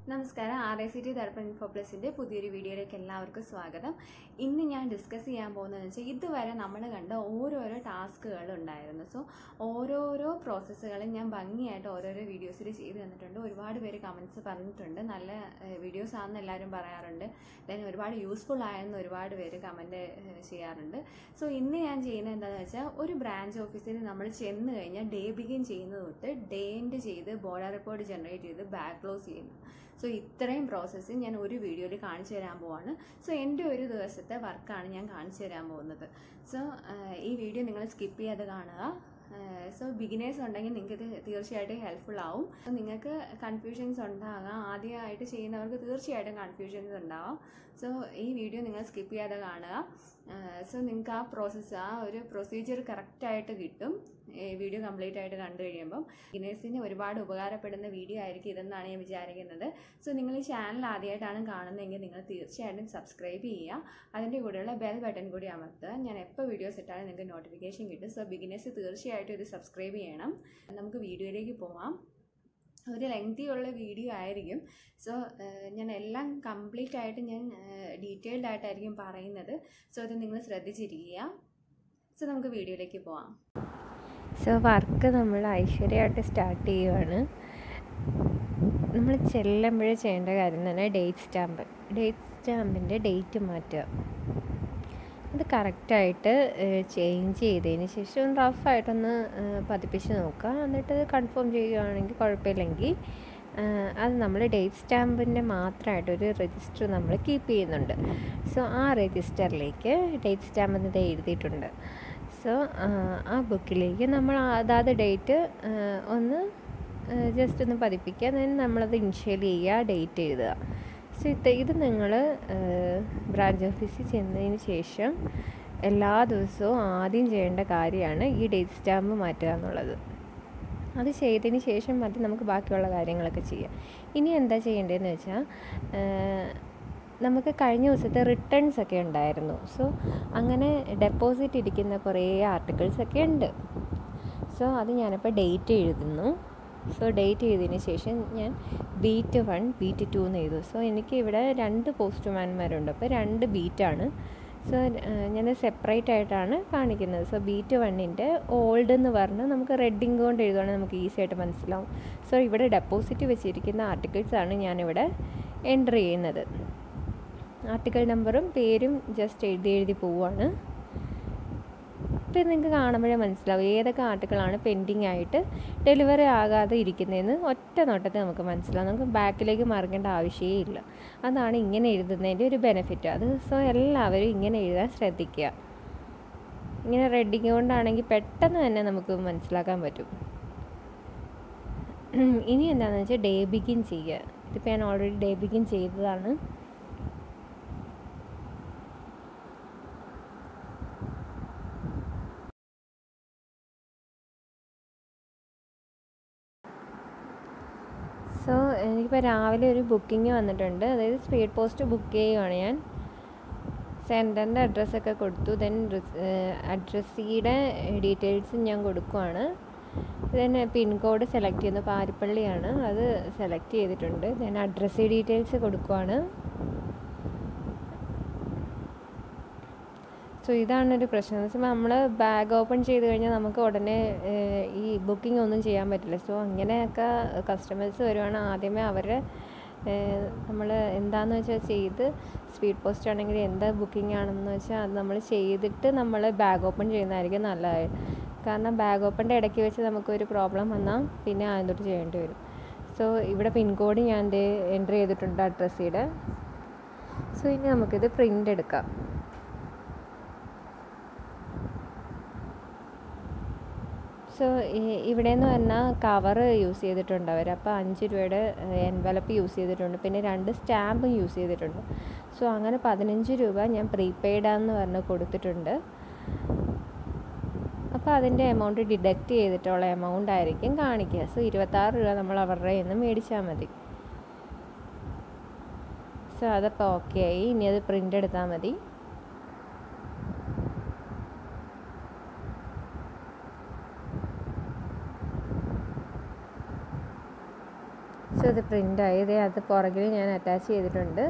നമസ്കാരം R I C T Darpan info പ്ലസിൻ്റെ പുതിയൊരു വീഡിയോയിലേക്ക് എല്ലാവർക്കും സ്വാഗതം ഇന്ന് ഞാൻ ഡിസ്കസ് ചെയ്യാൻ പോകുന്നതെന്ന് വെച്ചാൽ ഇതുവരെ നമ്മൾ കണ്ട ഓരോരോ ടാസ്കുകൾ ഉണ്ടായിരുന്നു സോ ഓരോരോ പ്രോസസ്സുകളും ഞാൻ ഭംഗിയായിട്ട് ഓരോരോ വീഡിയോസിൽ ചെയ്ത് തന്നിട്ടുണ്ട് ഒരുപാട് പേര് കമൻസ് പറഞ്ഞിട്ടുണ്ട് നല്ല വീഡിയോസ് ആണെന്ന് എല്ലാവരും പറയാറുണ്ട് ദെൻ ഒരുപാട് യൂസ്ഫുൾ ആയെന്ന് ഒരുപാട് പേര് കമൻറ്റ് ചെയ്യാറുണ്ട് സോ ഇന്ന് ഞാൻ ചെയ്യുന്നത് എന്താണെന്ന് വെച്ചാൽ ഒരു ബ്രാഞ്ച് ഓഫീസിൽ നമ്മൾ ചെന്ന് കഴിഞ്ഞാൽ ഡേ ബിഗിൻ ചെയ്യുന്നത് തൊട്ട് ഡേ എൻഡ് ചെയ്ത് ബോർഡർ റിപ്പോർട്ട് ജനറേറ്റ് ചെയ്ത് ബാക്ക് ക്ലോസ് ചെയ്യുന്നു സോ ഇത്രയും പ്രോസസ്സ് ഞാൻ ഒരു വീഡിയോയിൽ കാണിച്ചു തരാൻ പോവാണ് സോ എൻ്റെ ഒരു ദിവസത്തെ വർക്കാണ് ഞാൻ കാണിച്ചു തരാൻ പോകുന്നത് സോ ഈ വീഡിയോ നിങ്ങൾ സ്കിപ്പ് ചെയ്യാതെ കാണുക സോ ബിഗിനേഴ്സ് ഉണ്ടെങ്കിൽ നിങ്ങൾക്ക് ഇത് തീർച്ചയായിട്ടും ഹെൽപ്ഫുൾ ആവും നിങ്ങൾക്ക് കൺഫ്യൂഷൻസ് ഉണ്ടാകാം ആദ്യമായിട്ട് ചെയ്യുന്നവർക്ക് തീർച്ചയായിട്ടും കൺഫ്യൂഷൻസ് ഉണ്ടാവാം സോ ഈ വീഡിയോ നിങ്ങൾ സ്കിപ്പ് ചെയ്യാതെ കാണുക സോ നിങ്ങൾക്ക് ആ പ്രോസസ്സ് ആ ഒരു പ്രൊസീജിയർ കറക്റ്റായിട്ട് കിട്ടും ഈ വീഡിയോ കംപ്ലീറ്റ് ആയിട്ട് കണ്ടു കഴിയുമ്പം ബിഗിനേഴ്സിന് ഒരുപാട് ഉപകാരപ്പെടുന്ന വീഡിയോ ആയിരിക്കും ഇതെന്നാണ് ഞാൻ വിചാരിക്കുന്നത് സോ നിങ്ങൾ ഈ ചാനൽ ആദ്യമായിട്ടാണ് കാണുന്നതെങ്കിൽ നിങ്ങൾ തീർച്ചയായിട്ടും സബ്സ്ക്രൈബ് ചെയ്യുക അതിൻ്റെ കൂടെയുള്ള ബെൽ ബട്ടൺ കൂടി അമർത്തുക ഞാൻ എപ്പോൾ വീഡിയോസ് ഇട്ടാലും നിങ്ങൾക്ക് നോട്ടിഫിക്കേഷൻ കിട്ടും സോ ബിഗിനേഴ്സ് തീർച്ചയായിട്ടും ഇത് സബ്സ്ക്രൈബ് ചെയ്യണം നമുക്ക് വീഡിയോയിലേക്ക് പോവാം ഒരു ലെങ്തി ഉള്ള വീഡിയോ ആയിരിക്കും സോ ഞാൻ എല്ലാം കംപ്ലീറ്റ് ആയിട്ട് ഞാൻ ഡീറ്റെയിൽഡ് ആയിട്ടായിരിക്കും പറയുന്നത് സോ അത് നിങ്ങൾ ശ്രദ്ധിച്ചിരിക്കുക സോ നമുക്ക് വീഡിയോയിലേക്ക് പോവാം സോ വർക്ക് നമ്മൾ ഐശ്വര്യമായിട്ട് സ്റ്റാർട്ട് ചെയ്യുവാണ് നമ്മൾ ചെല്ലുമ്പോഴേ ചെയ്യേണ്ട കാര്യം തന്നെ ഡേറ്റ് സ്റ്റാമ്പ് ഡേറ്റ് സ്റ്റാമ്പിൻ്റെ ഡേറ്റ് മാറ്റുക അത് കറക്റ്റായിട്ട് ചേഞ്ച് ചെയ്തതിന് ശേഷം റഫായിട്ടൊന്ന് പതിപ്പിച്ച് നോക്കുക എന്നിട്ട് കൺഫേം ചെയ്യുകയാണെങ്കിൽ കുഴപ്പമില്ലെങ്കിൽ അത് നമ്മൾ ഡേറ്റ് സ്റ്റാമ്പിൻ്റെ മാത്രമായിട്ടൊരു രജിസ്റ്റർ നമ്മൾ കീപ്പ് ചെയ്യുന്നുണ്ട് സോ ആ രജിസ്റ്ററിലേക്ക് ഡേറ്റ് സ്റ്റാമ്പ് എന്നത് എഴുതിയിട്ടുണ്ട് സോ ആ ബുക്കിലേക്ക് നമ്മൾ അതാത് ഡേറ്റ് ഒന്ന് ജസ്റ്റ് ഒന്ന് പതിപ്പിക്കുക ദെൻ നമ്മളത് ഇനിഷ്യൽ ചെയ്യുക ഡേറ്റ് എഴുതുക സോ ഇത് ഇത് നിങ്ങൾ ബ്രാഞ്ച് ഓഫീസിൽ ചെന്നതിന് ശേഷം എല്ലാ ദിവസവും ആദ്യം ചെയ്യേണ്ട കാര്യമാണ് ഈ ഡേറ്റ് സ്റ്റാമ്പ് മാറ്റുക എന്നുള്ളത് അത് ചെയ്തതിന് ശേഷം മതി നമുക്ക് ബാക്കിയുള്ള കാര്യങ്ങളൊക്കെ ചെയ്യാം ഇനി എന്താ ചെയ്യേണ്ടതെന്ന് വെച്ചാൽ നമുക്ക് കഴിഞ്ഞ ദിവസത്തെ റിട്ടേൺസ് ഒക്കെ ഉണ്ടായിരുന്നു സോ അങ്ങനെ ഡെപ്പോസിറ്റ് ഇരിക്കുന്ന കുറേ ആർട്ടിക്കിൾസ് ഒക്കെ ഉണ്ട് സോ അത് ഞാനിപ്പോൾ ഡേറ്റ് എഴുതുന്നു സോ ഡേറ്റ് ചെയ്തതിന് ശേഷം ഞാൻ ബീറ്റ് വൺ ബീറ്റ് ടു എന്ന് എഴുതും സോ എനിക്ക് ഇവിടെ രണ്ട് പോസ്റ്റ്മാൻമാരുണ്ട് അപ്പോൾ രണ്ട് ബീറ്റാണ് സോ ഞാൻ സെപ്പറേറ്റ് ആയിട്ടാണ് കാണിക്കുന്നത് സോ ബീറ്റ് വണ്ണിൻ്റെ ഓൾഡ് എന്ന് പറഞ്ഞ് നമുക്ക് റെഡിങ് കൊണ്ട് എഴുതുകയാണെങ്കിൽ നമുക്ക് ഈസി ആയിട്ട് മനസ്സിലാവും സോ ഇവിടെ ഡെപ്പോസിറ്റ് വെച്ചിരിക്കുന്ന ആർട്ടിക്കിൾസാണ് ഞാനിവിടെ എൻ്റർ ചെയ്യുന്നത് ആർട്ടിക്കിൾ നമ്പറും പേരും ജസ്റ്റ് എഴുതി എഴുതി പോവുകയാണ് ഇപ്പം നിങ്ങൾക്ക് കാണുമ്പോഴേ മനസ്സിലാവും ഏതൊക്കെ ആർട്ടിക്കിളാണ് പെൻഡിങ് ആയിട്ട് ഡെലിവറി ആകാതെ ഇരിക്കുന്നതെന്ന് ഒറ്റ നോട്ടത്തിൽ നമുക്ക് മനസ്സിലാവും നമുക്ക് ബാക്കിലേക്ക് മറിക്കേണ്ട ആവശ്യമേ ഇല്ല അതാണ് ഇങ്ങനെ എഴുതുന്നതിൻ്റെ ഒരു ബെനിഫിറ്റ് അത് സോ എല്ലാവരും ഇങ്ങനെ എഴുതാൻ ശ്രദ്ധിക്കുക ഇങ്ങനെ റെഡിങ് കൊണ്ടാണെങ്കിൽ പെട്ടെന്ന് തന്നെ നമുക്ക് മനസ്സിലാക്കാൻ പറ്റും ഇനി എന്താണെന്ന് വെച്ചാൽ ഡേ ബിഗിൻ ചെയ്യുക ഇതിപ്പോൾ ഞാൻ ഓൾറെഡി ഡേ ബിഗിൻ ചെയ്തതാണ് സോ എനിക്കിപ്പോൾ രാവിലെ ഒരു ബുക്കിംഗ് വന്നിട്ടുണ്ട് അതായത് സ്പീഡ് പോസ്റ്റ് ബുക്ക് ചെയ്യുകയാണ് ഞാൻ സെൻറ്ററിൻ്റെ അഡ്രസ്സൊക്കെ കൊടുത്തു ദെൻ അഡ്രസ്സിയുടെ ഡീറ്റെയിൽസും ഞാൻ കൊടുക്കുവാണ് ദെൻ പിൻകോഡ് സെലക്ട് ചെയ്യുന്നു പാരിപ്പള്ളിയാണ് അത് സെലക്ട് ചെയ്തിട്ടുണ്ട് ദെൻ അഡ്രസ്സ് ഡീറ്റെയിൽസ് കൊടുക്കുവാണ് സോ ഇതാണൊരു പ്രശ്നം എന്ന് വെച്ചാൽ നമ്മൾ ബാഗ് ഓപ്പൺ ചെയ്ത് കഴിഞ്ഞാൽ നമുക്ക് ഉടനെ ഈ ബുക്കിംഗ് ഒന്നും ചെയ്യാൻ പറ്റില്ല സോ അങ്ങനെയൊക്കെ കസ്റ്റമേഴ്സ് വരുവാണെങ്കിൽ ആദ്യമേ അവരെ നമ്മൾ എന്താണെന്ന് വെച്ചാൽ ചെയ്ത് സ്പീഡ് പോസ്റ്റ് ആണെങ്കിൽ എന്താ ബുക്കിംഗ് ആണെന്ന് വെച്ചാൽ അത് നമ്മൾ ചെയ്തിട്ട് നമ്മൾ ബാഗ് ഓപ്പൺ ചെയ്യുന്നതായിരിക്കും നല്ലത് കാരണം ബാഗ് ഓപ്പണിൻ്റെ ഇടയ്ക്ക് വെച്ച് നമുക്കൊരു പ്രോബ്ലം വന്നാൽ പിന്നെ ആദ്യം തൊട്ട് ചെയ്യേണ്ടി വരും സോ ഇവിടെ പിൻകോഡ് ഞാൻ എൻ്റെ എൻ്റർ ചെയ്തിട്ടുണ്ട് അഡ്രസ്സിയുടെ സോ ഇനി നമുക്കിത് പ്രിൻ്റ് എടുക്കാം സോ ഇവിടെ എന്ന് പറഞ്ഞാൽ കവർ യൂസ് ചെയ്തിട്ടുണ്ട് അവർ അപ്പോൾ അഞ്ച് രൂപയുടെ എൻവലപ്പ് യൂസ് ചെയ്തിട്ടുണ്ട് പിന്നെ രണ്ട് സ്റ്റാമ്പും യൂസ് ചെയ്തിട്ടുണ്ട് സോ അങ്ങനെ പതിനഞ്ച് രൂപ ഞാൻ പ്രീപെയ്ഡാന്ന് പറഞ്ഞ് കൊടുത്തിട്ടുണ്ട് അപ്പോൾ അതിൻ്റെ എമൗണ്ട് ഡിഡക്റ്റ് ചെയ്തിട്ടുള്ള എമൗണ്ട് ആയിരിക്കും കാണിക്കുക സോ ഇരുപത്താറ് രൂപ നമ്മൾ അവരുടെ കയ്യിൽ നിന്ന് മേടിച്ചാൽ മതി സോ അതൊക്കെ ഓക്കെ ആയി ഇനി അത് പ്രിൻ്റ് എടുത്താൽ മതി സോ ഇത് പ്രിൻ്റ് ആയത് അത് പുറകിൽ ഞാൻ അറ്റാച്ച് ചെയ്തിട്ടുണ്ട്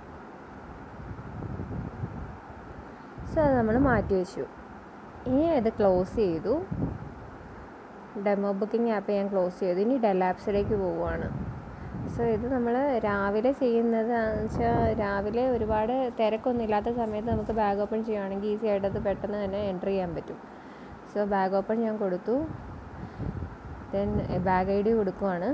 സോ അത് നമ്മൾ മാറ്റി വെച്ചു ഇനി ഇത് ക്ലോസ് ചെയ്തു ഡെമോ ബുക്കിംഗ് ആപ്പ് ഞാൻ ക്ലോസ് ചെയ്തു ഇനി ഡെലാപ്സിലേക്ക് പോവുകയാണ് സോ ഇത് നമ്മൾ രാവിലെ ചെയ്യുന്നത് വെച്ചാൽ രാവിലെ ഒരുപാട് തിരക്കൊന്നും ഇല്ലാത്ത സമയത്ത് നമുക്ക് ബാഗ് ഓപ്പൺ ചെയ്യുകയാണെങ്കിൽ ഈസി ആയിട്ട് അത് പെട്ടെന്ന് തന്നെ എൻ്റർ ചെയ്യാൻ പറ്റും സോ ബാഗ് ഓപ്പൺ ഞാൻ കൊടുത്തു ദെൻ ബാഗ് ഐ ഡി കൊടുക്കുവാണ്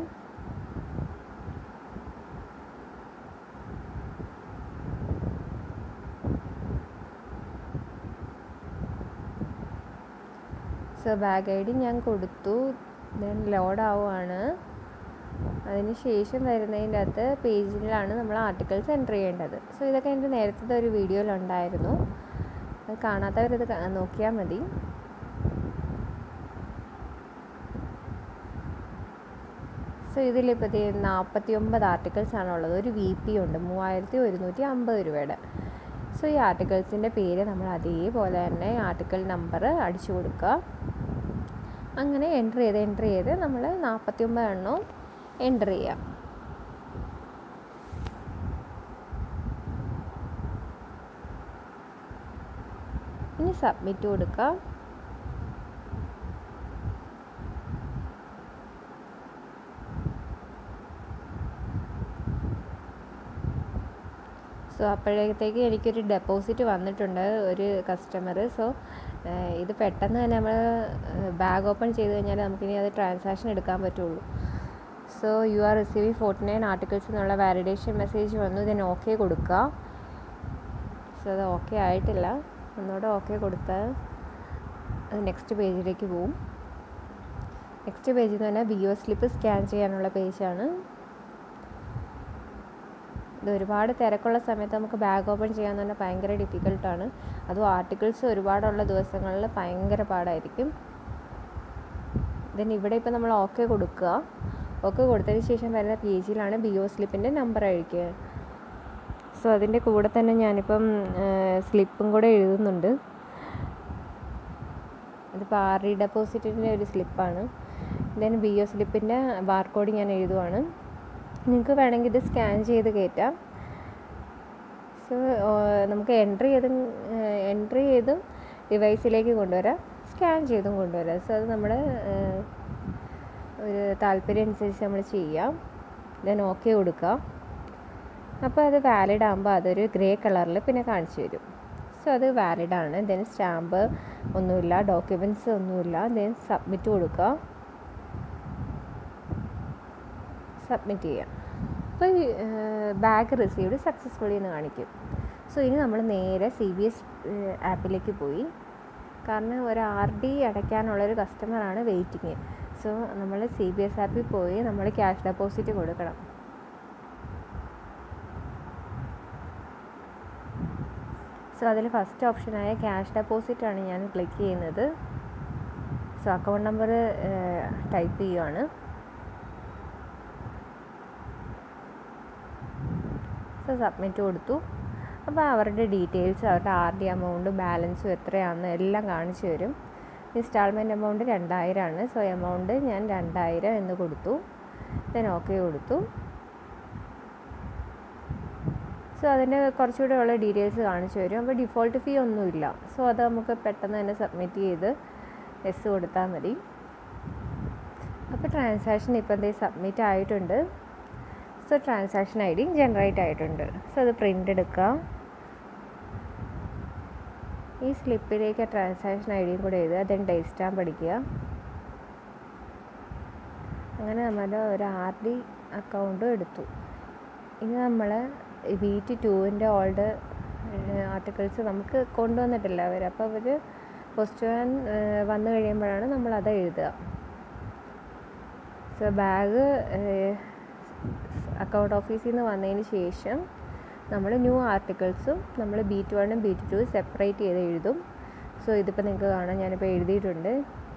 സോ ബാഗ് ഐ ഡി ഞാൻ കൊടുത്തു ദെൻ ലോഡ് ആവുകയാണ് അതിന് ശേഷം വരുന്നതിൻ്റെ അകത്ത് പേജിലാണ് നമ്മൾ ആർട്ടിക്കിൾസ് എൻ്റർ ചെയ്യേണ്ടത് സോ ഇതൊക്കെ എൻ്റെ നേരത്തെ ഒരു വീഡിയോയിലുണ്ടായിരുന്നു അത് കാണാത്തവരത് നോക്കിയാൽ മതി സോ ഇതിലിപ്പോൾ നാൽപ്പത്തി ഒമ്പത് ആർട്ടിക്കിൾസ് ആണുള്ളത് ഒരു വി പി ഉണ്ട് മൂവായിരത്തി ഒരുന്നൂറ്റി അമ്പത് രൂപയുടെ സോ ഈ ആർട്ടിക്കിൾസിൻ്റെ പേര് നമ്മൾ അതേപോലെ തന്നെ ആർട്ടിക്കിൾ നമ്പർ അടിച്ചു കൊടുക്കുക അങ്ങനെ എൻ്റർ ചെയ്ത് എൻ്റർ ചെയ്ത് നമ്മൾ നാൽപ്പത്തി ഒമ്പത് എണ്ണവും എൻ്റർ ചെയ്യാം ഇനി സബ്മിറ്റ് കൊടുക്കുക സോ അപ്പോഴത്തേക്ക് എനിക്കൊരു ഡെപ്പോസിറ്റ് വന്നിട്ടുണ്ട് ഒരു കസ്റ്റമർ സോ ഇത് പെട്ടെന്ന് തന്നെ നമ്മൾ ബാഗ് ഓപ്പൺ ചെയ്ത് കഴിഞ്ഞാൽ നമുക്കിനി അത് ട്രാൻസാക്ഷൻ എടുക്കാൻ പറ്റുള്ളൂ so you are receiving forty nine articles എന്നുള്ള വാലിഡേഷൻ മെസ്സേജ് വന്നു ഇതിന് ഓക്കെ കൊടുക്കുക സോ അത് ഓക്കെ ആയിട്ടില്ല ഒന്നുകൂടെ ഓക്കെ കൊടുത്താൽ അത് നെക്സ്റ്റ് പേജിലേക്ക് പോവും നെക്സ്റ്റ് പേജിൽ നിന്ന് തന്നെ ബി ഒ സ്ലിപ്പ് സ്കാൻ ചെയ്യാനുള്ള പേജാണ് ഇത് ഒരുപാട് തിരക്കുള്ള സമയത്ത് നമുക്ക് ബാഗ് ഓപ്പൺ ചെയ്യാൻ തന്നെ ഭയങ്കര ഡിഫിക്കൽട്ടാണ് അതും ആർട്ടിക്കിൾസ് ഒരുപാടുള്ള ദിവസങ്ങളിൽ ഭയങ്കര പാടായിരിക്കും ദെൻ ഇവിടെ ഇപ്പോൾ നമ്മൾ ഓക്കെ കൊടുക്കുക ഓക്കെ കൊടുത്തതിന് ശേഷം വരുന്ന പേജിലാണ് ബി ഒ സ്ലിപ്പിൻ്റെ നമ്പർ അഴിക്കുക സോ അതിൻ്റെ കൂടെ തന്നെ ഞാനിപ്പം സ്ലിപ്പും കൂടെ എഴുതുന്നുണ്ട് ഇതിപ്പോൾ ആർ ഡി ഡെപ്പോസിറ്റിൻ്റെ ഒരു സ്ലിപ്പാണ് ദെൻ ബി ഒ സ്ലിപ്പിൻ്റെ ബാർകോഡ് ഞാൻ എഴുതുവാണ് നിങ്ങൾക്ക് വേണമെങ്കിൽ ഇത് സ്കാൻ ചെയ്ത് കയറ്റാം സോ നമുക്ക് എൻട്രി ചെയ്തും എൻട്രി ചെയ്തും ഡിവൈസിലേക്ക് കൊണ്ടുവരാം സ്കാൻ ചെയ്തും കൊണ്ടുവരാം സോ അത് നമ്മുടെ ഒരു താല്പര്യം അനുസരിച്ച് നമ്മൾ ചെയ്യാം ദെൻ ഓക്കെ കൊടുക്കുക അപ്പോൾ അത് വാലിഡ് ആകുമ്പോൾ അതൊരു ഗ്രേ കളറിൽ പിന്നെ കാണിച്ചു തരും സോ അത് വാലിഡ് ആണ് ദെൻ സ്റ്റാമ്പ് ഒന്നുമില്ല ഡോക്യുമെൻറ്റ്സ് ഒന്നുമില്ല ദെൻ സബ്മിറ്റ് കൊടുക്കുക സബ്മിറ്റ് ചെയ്യാം അപ്പോൾ ബാഗ് റിസീവ്ഡ് സക്സസ്ഫുള്ളി എന്ന് കാണിക്കും സോ ഇനി നമ്മൾ നേരെ സി ബി എസ് ആപ്പിലേക്ക് പോയി കാരണം ഒരു ആർ ഡി അടയ്ക്കാനുള്ളൊരു കസ്റ്റമറാണ് വെയിറ്റിങ് സോ നമ്മൾ സി ബി എസ് ആപ്പിൽ പോയി നമ്മൾ ക്യാഷ് ഡെപ്പോസിറ്റ് കൊടുക്കണം സോ അതിൽ ഫസ്റ്റ് ഓപ്ഷനായ ക്യാഷ് ഡെപ്പോസിറ്റ് ആണ് ഞാൻ ക്ലിക്ക് ചെയ്യുന്നത് സോ അക്കൗണ്ട് നമ്പർ ടൈപ്പ് ചെയ്യുവാണ് സോ സബ്മിറ്റ് കൊടുത്തു അപ്പോൾ അവരുടെ ഡീറ്റെയിൽസ് അവരുടെ ആർ ഡി എമൗണ്ട് ബാലൻസും എത്രയാണെന്ന് എല്ലാം കാണിച്ചു തരും ഇൻസ്റ്റാൾമെൻറ്റ് എമൗണ്ട് രണ്ടായിരമാണ് സോ എമൗണ്ട് ഞാൻ രണ്ടായിരം എന്ന് കൊടുത്തു ദെൻ ഓക്കെ കൊടുത്തു സോ അതിൻ്റെ കുറച്ചുകൂടെ ഉള്ള ഡീറ്റെയിൽസ് കാണിച്ചു തരും അപ്പോൾ ഡിഫോൾട്ട് ഫീ ഒന്നുമില്ല സോ അത് നമുക്ക് പെട്ടെന്ന് തന്നെ സബ്മിറ്റ് ചെയ്ത് എസ് കൊടുത്താൽ മതി അപ്പോൾ ട്രാൻസാക്ഷൻ ഇപ്പോൾ എന്തേ സബ്മിറ്റ് ആയിട്ടുണ്ട് so transaction I D generate ആയിട്ടുണ്ട് സോ അത് പ്രിൻ്റ് എടുക്കുക ഈ സ്ലിപ്പിലേക്ക് ട്രാൻസാക്ഷൻ ഐ ഡിയും കൂടെ എഴുതുക ദെൻ ഡേറ്റ് സ്റ്റാമ്പ് അടിക്കുക അങ്ങനെ നമ്മുടെ ഒരു ആർ ഡി അക്കൗണ്ടും എടുത്തു ഇനി നമ്മൾ വി ടി ടുവിൻ്റെ ഓൾഡ് ആർട്ടിക്കിൾസ് നമുക്ക് കൊണ്ടുവന്നിട്ടില്ല അവർ അപ്പോൾ അവർ പോസ്റ്റ് വാൻ വന്നു കഴിയുമ്പോഴാണ് നമ്മളത് എഴുതുക സോ ബാഗ് അക്കൗണ്ട് ഓഫീസിൽ നിന്ന് വന്നതിന് ശേഷം നമ്മൾ ന്യൂ ആർട്ടിക്കിൾസും നമ്മൾ ബി ടു വണ്ണും ബി ടു ടു സെപ്പറേറ്റ് ചെയ്ത് എഴുതും സോ ഇതിപ്പോൾ നിങ്ങൾക്ക് കാണാം ഞാനിപ്പോൾ എഴുതിയിട്ടുണ്ട്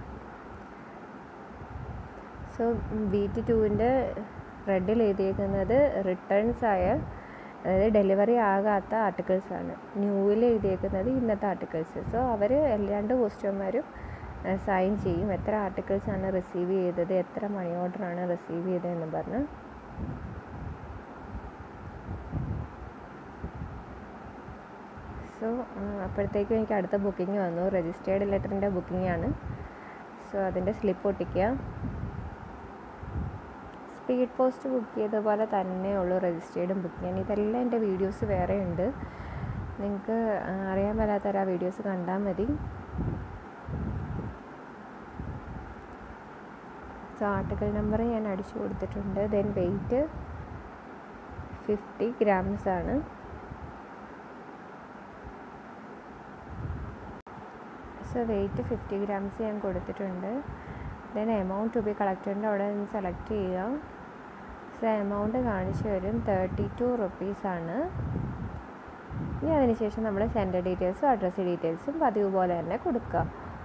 സോ ബി ടി ടുവിൻ്റെ റെഡിൽ എഴുതിയേക്കുന്നത് റിട്ടേൺസ് ആയ അതായത് ഡെലിവറി ആകാത്ത ആർട്ടിക്കിൾസ് ആണ് ന്യൂവിൽ എഴുതിയേക്കുന്നത് ഇന്നത്തെ ആർട്ടിക്കിൾസ് സോ അവർ രണ്ട് ക്വസ്റ്റ്യന്മാരും സൈൻ ചെയ്യും എത്ര ആർട്ടിക്കിൾസ് ആണ് റിസീവ് ചെയ്തത് എത്ര മണി ഓർഡറാണ് റിസീവ് ചെയ്തതെന്ന് പറഞ്ഞ് സോ അപ്പോഴത്തേക്കും എനിക്ക് അടുത്ത ബുക്കിംഗ് വന്നു രജിസ്റ്റേർഡ് ലെറ്ററിൻ്റെ ബുക്കിംഗ് ആണ് സോ അതിൻ്റെ സ്ലിപ്പ് ഒട്ടിക്കുക സ്പീഡ് പോസ്റ്റ് ബുക്ക് ചെയ്ത പോലെ തന്നെ ഉള്ളൂ രജിസ്റ്റേർഡും ബുക്ക് ചെയ്യാൻ ഇതെല്ലാം എൻ്റെ വീഡിയോസ് വേറെ ഉണ്ട് നിങ്ങൾക്ക് അറിയാൻ മേലാത്തവർ ആ വീഡിയോസ് കണ്ടാൽ മതി സോ ആർട്ടിക്കിൾ നമ്പർ ഞാൻ അടിച്ചു കൊടുത്തിട്ടുണ്ട് ദെൻ വെയിറ്റ് ഫിഫ്റ്റി ഗ്രാംസ് ആണ് സോ വെയിറ്റ് ഫിഫ്റ്റി ഗ്രാംസ് ഞാൻ കൊടുത്തിട്ടുണ്ട് ദെൻ എമൗണ്ട് ടു ബി കളക്റ്റഡിൻ്റെ അവിടെ നിന്ന് സെലക്ട് ചെയ്യുക സോ എമൗണ്ട് കാണിച്ചു വരും തേർട്ടി ടു റുപ്പീസാണ് ഇനി അതിനുശേഷം നമ്മൾ സെൻറ്റർ ഡീറ്റെയിൽസും അഡ്രസ്സ് ഡീറ്റെയിൽസും പതിവ് പോലെ തന്നെ കൊടുക്കുക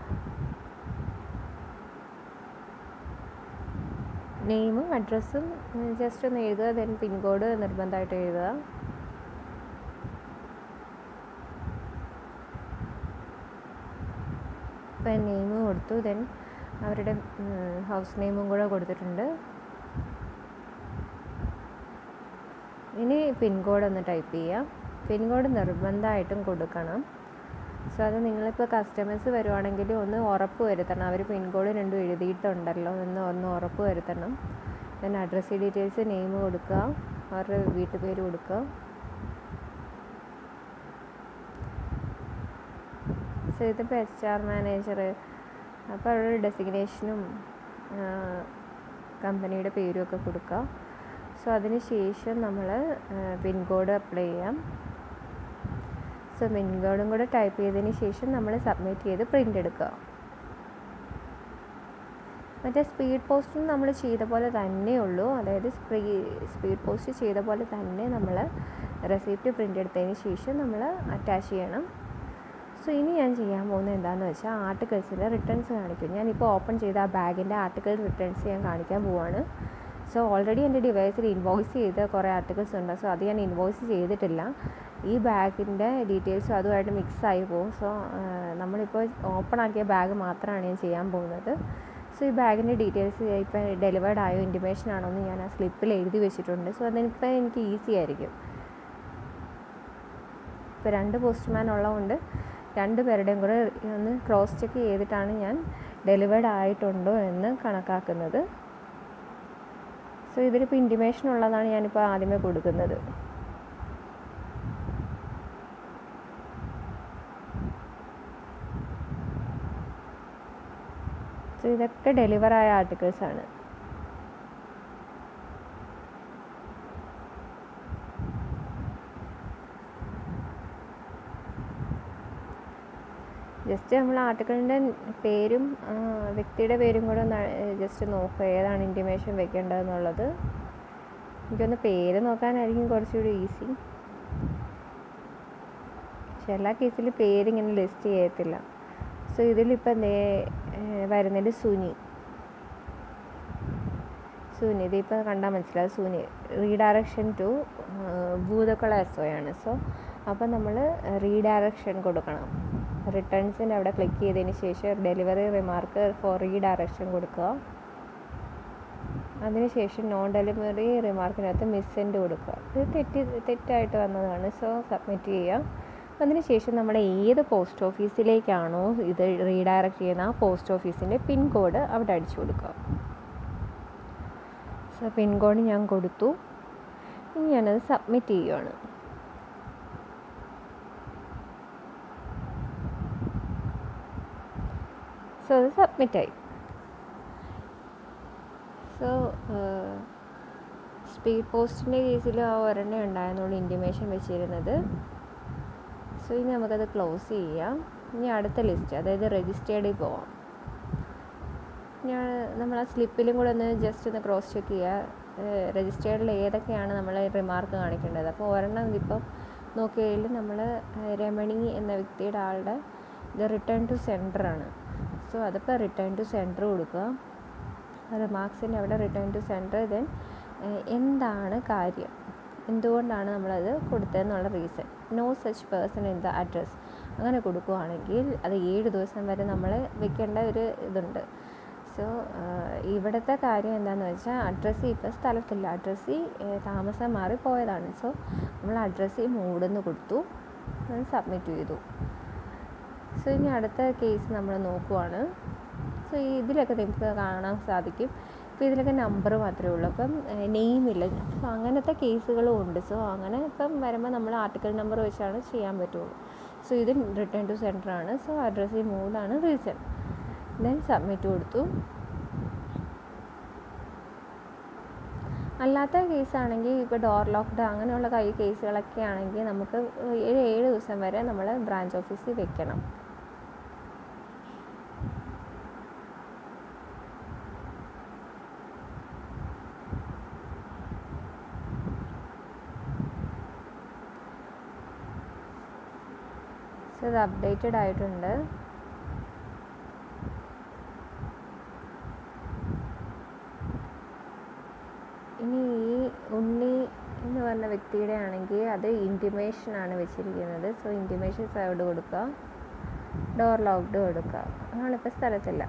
നെയിമും അഡ്രസ്സും ജസ്റ്റ് ഒന്ന് എഴുതുക ദെൻ പിൻകോഡ് നിർബന്ധമായിട്ട് എഴുതുക ഇപ്പം നെയിം കൊടുത്തു ദെൻ അവരുടെ ഹൗസ് നെയിമും കൂടെ കൊടുത്തിട്ടുണ്ട് ഇനി പിൻകോഡ് ഒന്ന് ടൈപ്പ് ചെയ്യാം പിൻകോഡ് നിർബന്ധമായിട്ടും കൊടുക്കണം സോ അത് നിങ്ങളിപ്പോൾ കസ്റ്റമേഴ്സ് വരുവാണെങ്കിൽ ഒന്ന് ഉറപ്പ് വരുത്തണം അവർ പിൻകോഡ് രണ്ടും എഴുതിയിട്ടുണ്ടല്ലോ എന്ന് ഒന്ന് ഉറപ്പ് വരുത്തണം ദെൻ അഡ്രസ് ഡീറ്റെയിൽസ് നെയിം കൊടുക്കുക അവരുടെ വീട്ടുപേര് കൊടുക്കുക സോ ഇതിപ്പോൾ എച്ച് ആർ മാനേജർ അപ്പോൾ അവരുടെ ഡെസിഗ്നേഷനും കമ്പനിയുടെ പേരും ഒക്കെ കൊടുക്കുക സോ അതിന് ശേഷം നമ്മൾ പിൻകോഡ് അപ്ലൈ ചെയ്യാം സോ പിൻകോഡും കൂടെ ടൈപ്പ് ചെയ്തതിന് ശേഷം നമ്മൾ സബ്മിറ്റ് ചെയ്ത് പ്രിൻ്റ് എടുക്കുക മറ്റേ സ്പീഡ് പോസ്റ്റും നമ്മൾ ചെയ്ത പോലെ തന്നെ ഉള്ളൂ അതായത് സ്പ്രീ സ്പീഡ് പോസ്റ്റ് ചെയ്ത പോലെ തന്നെ നമ്മൾ റെസിപ്റ്റ് പ്രിൻ്റ് എടുത്തതിന് ശേഷം നമ്മൾ അറ്റാച്ച് ചെയ്യണം സോ ഇനി ഞാൻ ചെയ്യാൻ പോകുന്നത് എന്താണെന്ന് വെച്ചാൽ ആർട്ടിക്കിൾസിൻ്റെ റിട്ടേൺസ് കാണിക്കും ഞാനിപ്പോൾ ഓപ്പൺ ചെയ്ത ആ ബാഗിൻ്റെ ആർട്ടിക്കിൾ റിട്ടേൺസ് ഞാൻ കാണിക്കാൻ പോവാണ് സോ ഓൾറെഡി എൻ്റെ ഡിവൈസിൽ ഇൻവോയ്സ് ചെയ്ത കുറേ ആർട്ടിക്കിൾസ് ഉണ്ട് സോ അത് ഞാൻ ഇൻവോയ്സ് ചെയ്തിട്ടില്ല ഈ ബാഗിൻ്റെ ഡീറ്റെയിൽസും അതുമായിട്ട് മിക്സ് ആയി പോകും സോ നമ്മളിപ്പോൾ ഓപ്പൺ ആക്കിയ ബാഗ് മാത്രമാണ് ഞാൻ ചെയ്യാൻ പോകുന്നത് സോ ഈ ബാഗിൻ്റെ ഡീറ്റെയിൽസ് ഇപ്പോൾ ഡെലിവേർഡ് ആയോ ഇൻറ്റിമേഷൻ ആണോ എന്ന് ഞാൻ ആ സ്ലിപ്പിൽ എഴുതി വെച്ചിട്ടുണ്ട് സോ അതിനിപ്പോൾ എനിക്ക് ഈസി ആയിരിക്കും ഇപ്പോൾ രണ്ട് പോസ്റ്റ്മാൻ ഉള്ളതുകൊണ്ട് രണ്ട് പേരുടെയും കൂടെ ഒന്ന് ക്രോസ് ചെക്ക് ചെയ്തിട്ടാണ് ഞാൻ ഡെലിവേർഡ് ആയിട്ടുണ്ടോ എന്ന് കണക്കാക്കുന്നത് സോ ഇതിലിപ്പോൾ ഇൻറ്റിമേഷൻ ഉള്ളതാണ് ഞാനിപ്പോൾ ആദ്യമേ കൊടുക്കുന്നത് സോ ഇതൊക്കെ ഡെലിവർ ആയ ആർട്ടിക്കിൾസ് ആണ് ജസ്റ്റ് നമ്മൾ ആർട്ടിക്കിളിൻ്റെ പേരും വ്യക്തിയുടെ പേരും കൂടെ ഒന്ന് ജസ്റ്റ് നോക്കുക ഏതാണ് ഇൻറ്റിമേഷൻ വെക്കേണ്ടതെന്നുള്ളത് എനിക്കൊന്ന് പേര് നോക്കാനായിരിക്കും കുറച്ചുകൂടി ഈസി പക്ഷെ എല്ലാ കേസിലും പേരിങ്ങനെ ലിസ്റ്റ് ചെയ്യത്തില്ല സോ ഇതിലിപ്പോൾ എന്തേ വരുന്നത് സുനി സുനി ഇതിപ്പോൾ കണ്ടാൽ മനസ്സിലാവും Suni redirection to Bhoothakkula S O ആണ് സോ അപ്പോൾ നമ്മൾ റീഡയറക്ഷൻ കൊടുക്കണം റിട്ടേൺസിൻ്റെ അവിടെ ക്ലിക്ക് ചെയ്തതിന് ശേഷം ഡെലിവറി റിമാർക്ക് ഫോർ റീഡയറക്ഷൻ കൊടുക്കുക അതിനുശേഷം നോൺ ഡെലിവറി റിമാർക്കിനകത്ത് മിസ്സെൻ്റ് കൊടുക്കുക ഇത് തെറ്റി തെറ്റായിട്ട് വന്നതാണ് സോ സബ്മിറ്റ് ചെയ്യുക അതിനുശേഷം നമ്മൾ ഏത് പോസ്റ്റ് ഓഫീസിലേക്കാണോ ഇത് റീഡയറക്റ്റ് ചെയ്യുന്ന ആ പോസ്റ്റ് ഓഫീസിൻ്റെ പിൻ കോഡ് അവിടെ അടിച്ചു കൊടുക്കുക സോ പിൻ കോഡ് ഞാൻ കൊടുത്തു ഇനി ഞാനത് സബ്മിറ്റ് ചെയ്യുവാണ് സോ അത് സബ്മിറ്റായി സോ സ്പീഡ് പോസ്റ്റിൻ്റെ കേസിൽ ആ ഒരെണ്ണം ഉണ്ടായിരുന്നുള്ളൂ ഇൻറ്റിമേഷൻ വെച്ചിരുന്നത് സോ ഇനി നമുക്കത് ക്ലോസ് ചെയ്യാം ഇനി അടുത്ത ലിസ്റ്റ് അതായത് രജിസ്റ്റേർഡിൽ പോവാം ഞാൻ നമ്മൾ ആ സ്ലിപ്പിലും കൂടെ ഒന്ന് ജസ്റ്റ് ഒന്ന് ക്രോസ് ചെക്ക് ചെയ്യുക രജിസ്റ്റേർഡിൽ ഏതൊക്കെയാണ് നമ്മൾ റിമാർക്ക് കാണിക്കേണ്ടത് അപ്പോൾ ഒരെണ്ണം ഇതിപ്പം നോക്കിയതിൽ നമ്മൾ രമണി എന്ന വ്യക്തിയുടെ ആളുടെ ഇത് റിട്ടേൺ ടു സെൻറ്റർ ആണ് സോ അതിപ്പോൾ റിട്ടേൺ ടു സെൻറ്റർ കൊടുക്കുക റിമാർക്സിൻ്റെ അവിടെ റിട്ടേൺ ടു സെൻറ്റർ ദെൻ എന്താണ് കാര്യം എന്തുകൊണ്ടാണ് നമ്മളത് കൊടുത്തതെന്നുള്ള reason no such person in the address അങ്ങനെ കൊടുക്കുകയാണെങ്കിൽ അത് ഏഴ് ദിവസം വരെ നമ്മൾ വെക്കേണ്ട ഒരു ഇതുണ്ട് സോ ഇവിടുത്തെ കാര്യം എന്താണെന്ന് വെച്ചാൽ അഡ്രസ്സ് ഇപ്പോൾ സ്ഥലത്തില്ല അഡ്രസ്സിൽ താമസം മാറി പോയതാണ് സോ നമ്മൾ അഡ്രസ്സിൽ മൂടെന്ന് കൊടുത്തു സബ്മിറ്റ് ചെയ്തു സോ ഇനി അടുത്ത കേസ് നമ്മൾ നോക്കുവാണ് സോ ഇതിലൊക്കെ നിങ്ങൾക്ക് കാണാൻ സാധിക്കും ഇപ്പോൾ ഇതിലൊക്കെ നമ്പർ മാത്രമേ ഉള്ളൂ അപ്പം നെയിം ഇല്ല സോ അങ്ങനത്തെ കേസുകളും ഉണ്ട് സോ അങ്ങനെ ഇപ്പം വരുമ്പോൾ നമ്മൾ ആർട്ടിക്കൽ നമ്പർ വെച്ചാണ് ചെയ്യാൻ പറ്റുള്ളൂ സോ ഇത് റിട്ടേൺ ടു സെൻറ്റർ ആണ് സോ അഡ്രസ്സിൽ മൂന്നാണ് റീസൺ ദെൻ സബ്മിറ്റ് കൊടുത്തു അല്ലാത്ത കേസാണെങ്കിൽ ഇപ്പോൾ ഡോർ ലോക്ക്ഡ് അങ്ങനെയുള്ള കൈ കേസുകളൊക്കെ ആണെങ്കിൽ നമുക്ക് ഒരു ഏഴ് ദിവസം വരെ നമ്മൾ ബ്രാഞ്ച് ഓഫീസിൽ വെക്കണം സോ ഇത് അപ്ഡേറ്റഡ് ആയിട്ടുണ്ട് ഇനി ഈ ഉണ്ണി എന്ന് പറഞ്ഞ വ്യക്തിയുടെ ആണെങ്കിൽ അത് ഇൻറ്റിമേഷൻ ആണ് വെച്ചിരിക്കുന്നത് സോ ഇൻറ്റിമേഷൻ സേർഡ് കൊടുക്കുക ഡോർ ലോക്ക്ഡ് കൊടുക്കുക ആളിപ്പോൾ സ്ഥലത്തില്ല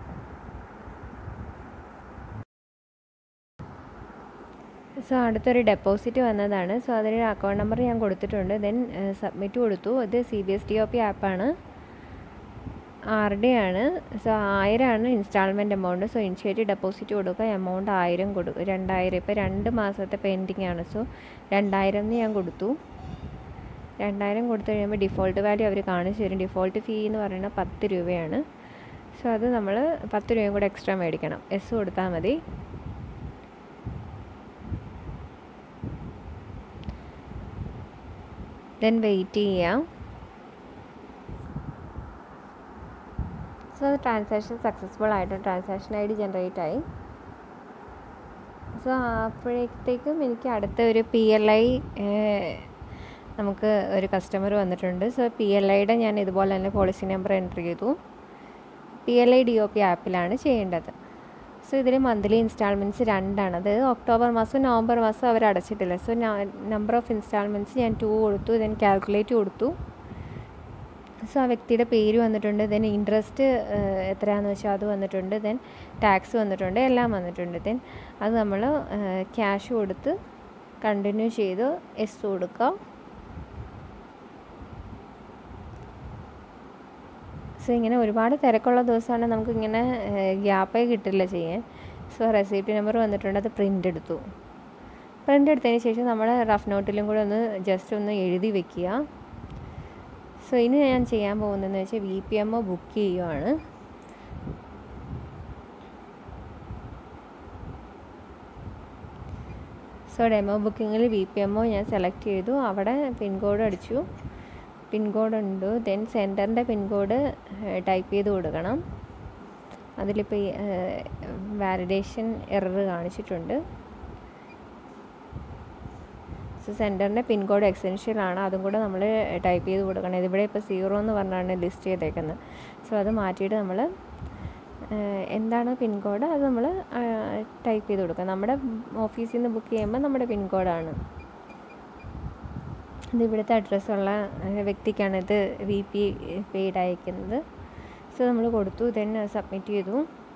സോ അടുത്തൊരു ഡെപ്പോസിറ്റ് വന്നതാണ് സോ അതിന് അക്കൗണ്ട് നമ്പർ ഞാൻ കൊടുത്തിട്ടുണ്ട് ദെൻ സബ്മിറ്റ് കൊടുത്തു ഇത് C B S T O P ആപ്പാണ് ആർ ഡി ആണ് സോ ആയിരമാണ് instalment amount so initiative deposit കൊടുക്കുക എമൗണ്ട് ആയിരം കൊടുക്കും രണ്ടായിരം ഇപ്പോൾ രണ്ട് മാസത്തെ പെൻഡിങ് ആണ് സോ രണ്ടായിരം എന്ന് ഞാൻ കൊടുത്തു രണ്ടായിരം കൊടുത്തു കഴിയുമ്പോൾ ഡിഫോൾട്ട് വാല്യൂ അവർ കാണിച്ചു തരും ഡിഫോൾട്ട് ഫീ എന്ന് പറയുന്നത് പത്ത് രൂപയാണ് സോ അത് നമ്മൾ പത്ത് രൂപയും കൂടെ എക്സ്ട്രാ മേടിക്കണം എസ് കൊടുത്താൽ മതി ദെൻ വെയിറ്റ് ചെയ്യാം സോ ട്രാൻസാക്ഷൻ സക്സസ്ഫുൾ ആയിട്ട് ട്രാൻസാക്ഷൻ ഐ ഡി ജനറേറ്റ് ആയി സോ അപ്പോഴത്തേക്കും എനിക്ക് അടുത്ത ഒരു പി എൽ ഐ നമുക്ക് ഒരു കസ്റ്റമർ വന്നിട്ടുണ്ട് സോ പി എൽ ഐയുടെ ഞാൻ ഇതുപോലെ തന്നെ പോളിസി നമ്പർ എൻ്റർ ചെയ്തു P L I D O P ആപ്പിലാണ് ചെയ്യേണ്ടത് സോ ഇതിൽ മന്ത്ലി ഇൻസ്റ്റാൾമെൻറ്റ്സ് രണ്ടാണ് അത് ഒക്ടോബർ മാസം നവംബർ മാസം അവർ അടച്ചിട്ടില്ല സോ നമ്പർ ഓഫ് ഇൻസ്റ്റാൾമെൻറ്റ്സ് ഞാൻ ടു കൊടുത്തു ദെൻ കാൽക്കുലേറ്റ് കൊടുത്തു സോ ആ വ്യക്തിയുടെ പേര് വന്നിട്ടുണ്ട് ദെൻ ഇൻട്രസ്റ്റ് എത്രയാണെന്ന് വെച്ചാൽ അത് വന്നിട്ടുണ്ട് ദെൻ ടാക്സ് വന്നിട്ടുണ്ട് എല്ലാം വന്നിട്ടുണ്ട് ദെൻ അത് നമ്മൾ ക്യാഷ് കൊടുത്ത് കണ്ടിന്യൂ ചെയ്ത് എസ് കൊടുക്കുക സോ ഇങ്ങനെ ഒരുപാട് തിരക്കുള്ള ദിവസമാണ് നമുക്ക് ഇങ്ങനെ ഗ്യാപ്പേ കിട്ടില്ല ചെയ്യാൻ സോ റെസിപ്റ്റ് നമ്പർ വന്നിട്ടുണ്ട് അത് പ്രിൻ്റ് എടുത്തു പ്രിൻ്റ് എടുത്തതിന് ശേഷം നമ്മൾ റഫ് നോട്ടിലും കൂടെ ഒന്ന് ജസ്റ്റ് ഒന്ന് എഴുതി വെക്കുക സോ ഇനി ഞാൻ ചെയ്യാൻ പോകുന്നതെന്ന് വെച്ചാൽ V P M O book ചെയ്യുവാണ് സോ ഡെമോ ബുക്കിങ്ങിൽ വി പി എം ഒ ഞാൻ സെലക്ട് ചെയ്തു അവിടെ പിൻകോഡ് അടിച്ചു പിൻകോഡ് ഉണ്ട് ദെൻ സെൻറ്ററിൻ്റെ പിൻകോഡ് ടൈപ്പ് ചെയ്ത് കൊടുക്കണം അതിലിപ്പോൾ വാലിഡേഷൻ എറർ കാണിച്ചിട്ടുണ്ട് സോ സെൻറ്ററിൻ്റെ പിൻകോഡ് എക്സ്റ്റൻഷൻ ആണ് അതും കൂടെ നമ്മൾ ടൈപ്പ് ചെയ്ത് കൊടുക്കണം ഇതിവിടെ ഇപ്പോൾ സീറോ എന്ന് പറഞ്ഞാണ് ലിസ്റ്റ് ചെയ്തേക്കുന്നത് സോ അത് മാറ്റിയിട്ട് നമ്മൾ എന്താണ് പിൻകോഡ് അത് നമ്മൾ ടൈപ്പ് ചെയ്ത് കൊടുക്കുക നമ്മുടെ ഓഫീസിൽ നിന്ന് ബുക്ക് ചെയ്യുമ്പോൾ നമ്മുടെ പിൻകോഡാണ് ഇത് ഇവിടുത്തെ അഡ്രസ്സുള്ള വ്യക്തിക്കാണ് ഇത് വി പി പെയ്ഡ് അയക്കുന്നത് സോ നമ്മൾ കൊടുത്തു ദെൻ സബ്മിറ്റ് ചെയ്തു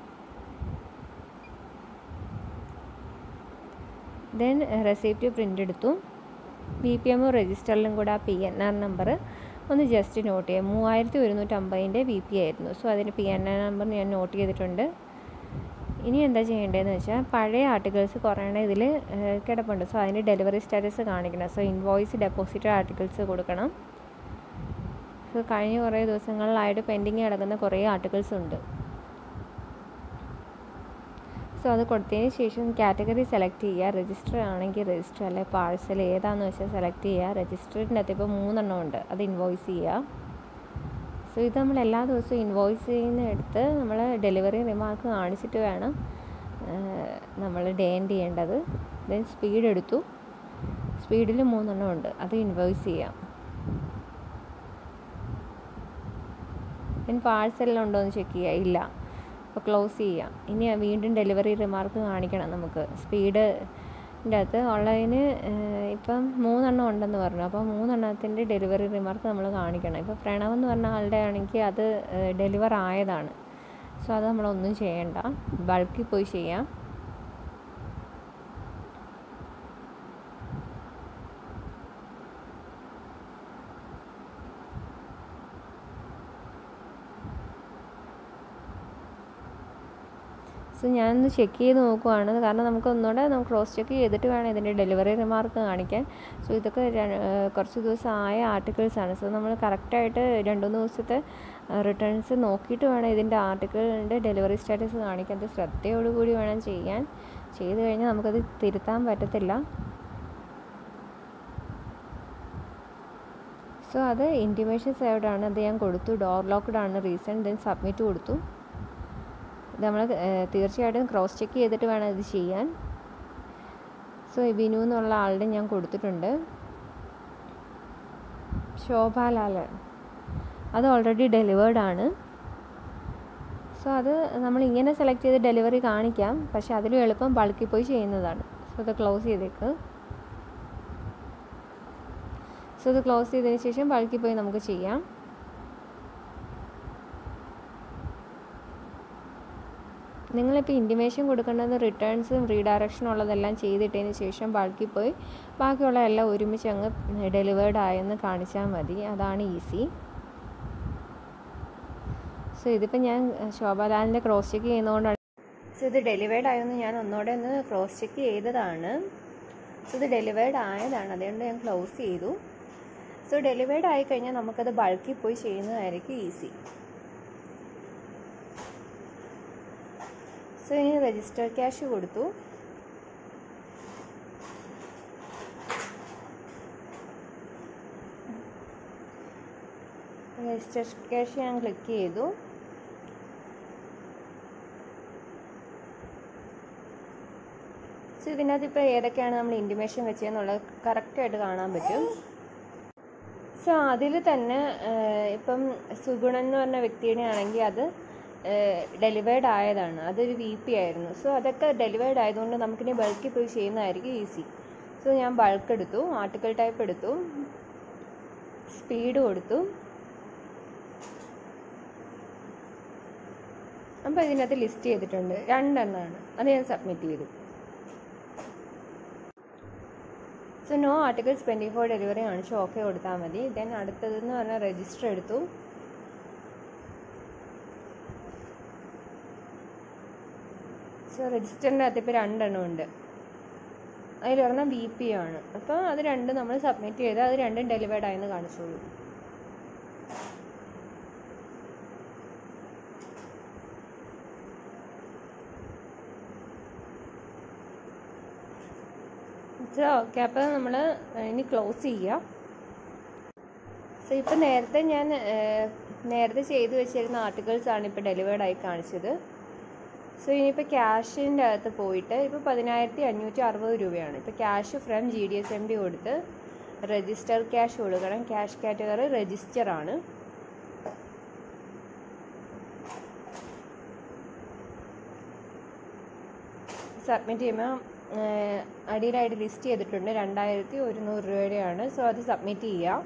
ദെൻ റെസിപ്റ്റ് പ്രിൻ്റ് എടുത്തു ബി പി എം രജിസ്റ്ററിലും കൂടെ ആ പി എൻ ആർ നമ്പർ ഒന്ന് ജസ്റ്റ് നോട്ട് ചെയ്യാം മൂവായിരത്തി ഒരുന്നൂറ്റമ്പതിൻ്റെ ബി പി ആയിരുന്നു സോ അതിന് പി എൻ ആർ നമ്പർ ഞാൻ നോട്ട് ചെയ്തിട്ടുണ്ട് ഇനി എന്താ ചെയ്യേണ്ടതെന്ന് വെച്ചാൽ പഴയ ആർട്ടിക്കിൾസ് കുറേണ ഇതിൽ കിടപ്പുണ്ട് സോ അതിൻ്റെ ഡെലിവറി സ്റ്റാറ്റസ് കാണിക്കണം സോ ഇൻവോയ്സ് ഡെപ്പോസിറ്റ് ആർട്ടിക്കിൾസ് കൊടുക്കണം സോ കഴിഞ്ഞ കുറേ ദിവസങ്ങളിലായിട്ട് പെൻഡിങ് കിടക്കുന്ന കുറേ ആർട്ടിക്കിൾസ് ഉണ്ട് സോ അത് കൊടുത്തതിന് ശേഷം കാറ്റഗറി സെലക്ട് ചെയ്യുക രജിസ്റ്റർ ആണെങ്കിൽ രജിസ്റ്റർ അല്ലെ പാഴ്സൽ ഏതാണെന്ന് വെച്ചാൽ സെലക്ട് ചെയ്യുക രജിസ്റ്ററിൻ്റെ അകത്ത് ഇപ്പോൾ മൂന്നെണ്ണം ഉണ്ട് അത് ഇൻവോയ്സ് ചെയ്യുക സോ ഇത് നമ്മൾ എല്ലാ ദിവസവും ഇൻവോയ്സ് ചെയ്യുന്ന എടുത്ത് നമ്മൾ ഡെലിവറി റിമാർക്ക് കാണിച്ചിട്ട് വേണം നമ്മൾ ഡേ എൻഡ് ചെയ്യേണ്ടത് ദെൻ സ്പീഡ് എടുത്തു സ്പീഡിൽ മൂന്നെണ്ണം ഉണ്ട് അത് ഇൻവോയ്സ് ചെയ്യാം ദെൻ പാഴ്സലിലുണ്ടോ എന്ന് ചെക്ക് ചെയ്യുക ഇല്ല അപ്പോൾ ക്ലോസ് ചെയ്യാം ഇനി വീണ്ടും ഡെലിവറി റിമാർക്ക് കാണിക്കണം നമുക്ക് സ്പീഡ് ൻ്റെ അകത്ത് ഉള്ളതിന് ഇപ്പം മൂന്നെണ്ണം ഉണ്ടെന്ന് പറഞ്ഞു അപ്പോൾ മൂന്നെണ്ണത്തിൻ്റെ ഡെലിവറി റിമാർക്ക് നമ്മൾ കാണിക്കണം ഇപ്പോൾ പ്രണവ് എന്ന് പറഞ്ഞ ആളുടെ ആണെങ്കിൽ അത് ഡെലിവർ ആയതാണ് സോ അത് നമ്മളൊന്നും ചെയ്യണ്ട ബൾക്കിൽ പോയി ചെയ്യാം സോ ഞാനൊന്ന് ചെക്ക് ചെയ്ത് നോക്കുവാണ് കാരണം നമുക്ക് ഒന്നുകൂടെ നമുക്ക് ക്രോസ് ചെക്ക് ചെയ്തിട്ട് വേണം ഇതിൻ്റെ ഡെലിവറി റിമാർക്ക് കാണിക്കാൻ സോ ഇതൊക്കെ കുറച്ച് ദിവസം ആയ ആർട്ടിക്കിൾസാണ് സോ നമ്മൾ കറക്റ്റായിട്ട് രണ്ട് മൂന്ന് ദിവസത്തെ റിട്ടേൺസ് നോക്കിയിട്ട് വേണം ഇതിൻ്റെ ആർട്ടിക്കിളിൻ്റെ ഡെലിവറി സ്റ്റാറ്റസ് കാണിക്കാൻ അത് ശ്രദ്ധയോടുകൂടി വേണം ചെയ്യാൻ ചെയ്ത് കഴിഞ്ഞാൽ നമുക്കത് തിരുത്താൻ പറ്റത്തില്ല സോ അത് ഇൻറ്റിമേഷൻ സേവ്ഡ് ആണ് അത് ഞാൻ കൊടുത്തു ഡോർ ലോക്ക്ഡ് ആണ് റീസൺ ദെൻ സബ്മിറ്റ് കൊടുത്തു ഇത് നമ്മൾ തീർച്ചയായിട്ടും ക്രോസ് ചെക്ക് ചെയ്തിട്ട് വേണം ഇത് ചെയ്യാൻ സോ ബിനു എന്നുള്ള ആളുടെ ഞാൻ കൊടുത്തിട്ടുണ്ട് ശോഭാലാൽ അത് ഓൾറെഡി ഡെലിവേർഡ് ആണ് സോ അത് നമ്മൾ ഇങ്ങനെ സെലക്ട് ചെയ്ത് ഡെലിവറി കാണിക്കാം പക്ഷെ അതിലും എളുപ്പം ബൾക്കിൽ പോയി ചെയ്യുന്നതാണ് സോ അത് ക്ലോസ് ചെയ്തേക്ക് സോ ഇത് ക്ലോസ് ചെയ്തതിന് ശേഷം ബൾക്കിൽ പോയി നമുക്ക് ചെയ്യാം നിങ്ങളിപ്പോൾ ഇൻറ്റിമേഷൻ കൊടുക്കേണ്ടത് റിട്ടേൺസും റീഡയറക്ഷനും ഉള്ളതെല്ലാം ചെയ്തിട്ടതിന് ശേഷം ബൾക്കിൽ പോയി ബാക്കിയുള്ള എല്ലാം ഒരുമിച്ച് അങ്ങ് ഡെലിവേർഡ് ആയെന്ന് കാണിച്ചാൽ മതി അതാണ് ഈസി സോ ഇതിപ്പോൾ ഞാൻ ശോഭാലാലിൻ്റെ ക്രോസ് ചെക്ക് ചെയ്യുന്നതുകൊണ്ടാണ് സോ ഇത് ഡെലിവേർഡ് ആയെന്ന് ഞാൻ ഒന്നുകൂടെ ഒന്ന് ക്രോസ് ചെക്ക് ചെയ്തതാണ് സോ ഇത് ഡെലിവേർഡ് ആയതാണ് അതുകൊണ്ട് ഞാൻ ക്ലോസ് ചെയ്തു സോ ഡെലിവേർഡ് ആയി കഴിഞ്ഞാൽ നമുക്കത് ബൾക്കിൽ പോയി ചെയ്യുന്നതായിരിക്കും ഈസി സോ ഇനി രജിസ്റ്റർ ക്യാഷ് കൊടുത്തു രജിസ്റ്റർ ക്യാഷ് ഞാൻ ക്ലിക്ക് ചെയ്തു സോ ഇതിനകത്ത് ഇപ്പോൾ ഏതൊക്കെയാണ് നമ്മൾ ഇൻറ്റിമേഷൻ വെച്ചതെന്നുള്ളത് കറക്റ്റായിട്ട് കാണാൻ പറ്റും സോ അതിൽ തന്നെ ഇപ്പം സുഗുണൻ എന്ന് പറഞ്ഞ വ്യക്തിയുടെ ആണെങ്കിൽ അത് ഡെലിവേർഡ് ആയതാണ് അതൊരു വി പി ആയിരുന്നു സോ അതൊക്കെ ഡെലിവേർഡ് ആയതുകൊണ്ട് നമുക്കിനി ബൾക്കിൽ പോയി ചെയ്യുന്നതായിരിക്കും ഈസി സോ ഞാൻ ബൾക്ക് എടുത്തു ആർട്ടിക്കിൾ ടൈപ്പ് എടുത്തു സ്പീഡ് കൊടുത്തു അപ്പോൾ ഇതിനകത്ത് ലിസ്റ്റ് ചെയ്തിട്ടുണ്ട് രണ്ടെണ്ണമാണ് അത് ഞാൻ സബ്മിറ്റ് ചെയ്തു so no articles twenty four delivery കാണിച്ചു ഓക്കെ കൊടുത്താൽ മതി ദെൻ അടുത്തതെന്ന് പറഞ്ഞാൽ രജിസ്റ്റർ എടുത്തു സോ രജിസ്റ്ററിൻ്റെ അകത്ത് ഇപ്പോൾ രണ്ടെണ്ണം ഉണ്ട് അതിലൊരെണ്ണം ബി പി ആണ് അപ്പോൾ അത് രണ്ടും നമ്മൾ സബ്മിറ്റ് ചെയ്ത് അത് രണ്ടും ഡെലിവേർഡ് ആയെന്ന് കാണിച്ചോളൂ ഓക്കെ അപ്പോൾ നമ്മൾ ഇനി ക്ലോസ് ചെയ്യുക സോ ഇപ്പം നേരത്തെ ഞാൻ നേരത്തെ ചെയ്തു വെച്ചിരുന്ന ആർട്ടിക്കിൾസ് ആണ് ഇപ്പോൾ ഡെലിവേർഡ് ആയി കാണിച്ചത് സോ ഇനിയിപ്പോൾ ക്യാഷിൻ്റെ അകത്ത് പോയിട്ട് ഇപ്പോൾ പതിനായിരത്തി അഞ്ഞൂറ്റി അറുപത് രൂപയാണ് ഇപ്പോൾ cash from G D S M D കൊടുത്ത് രജിസ്റ്റർ ക്യാഷ് കൊടുക്കണം ക്യാഷ് കാറ്റഗറി രജിസ്റ്റർ ആണ് സബ്മിറ്റ് ചെയ്യുമ്പോൾ അടിയിലായിട്ട് ലിസ്റ്റ് ചെയ്തിട്ടുണ്ട് രണ്ടായിരത്തി ഒരുന്നൂറ് രൂപയുടെയാണ് സോ അത് സബ്മിറ്റ് ചെയ്യുക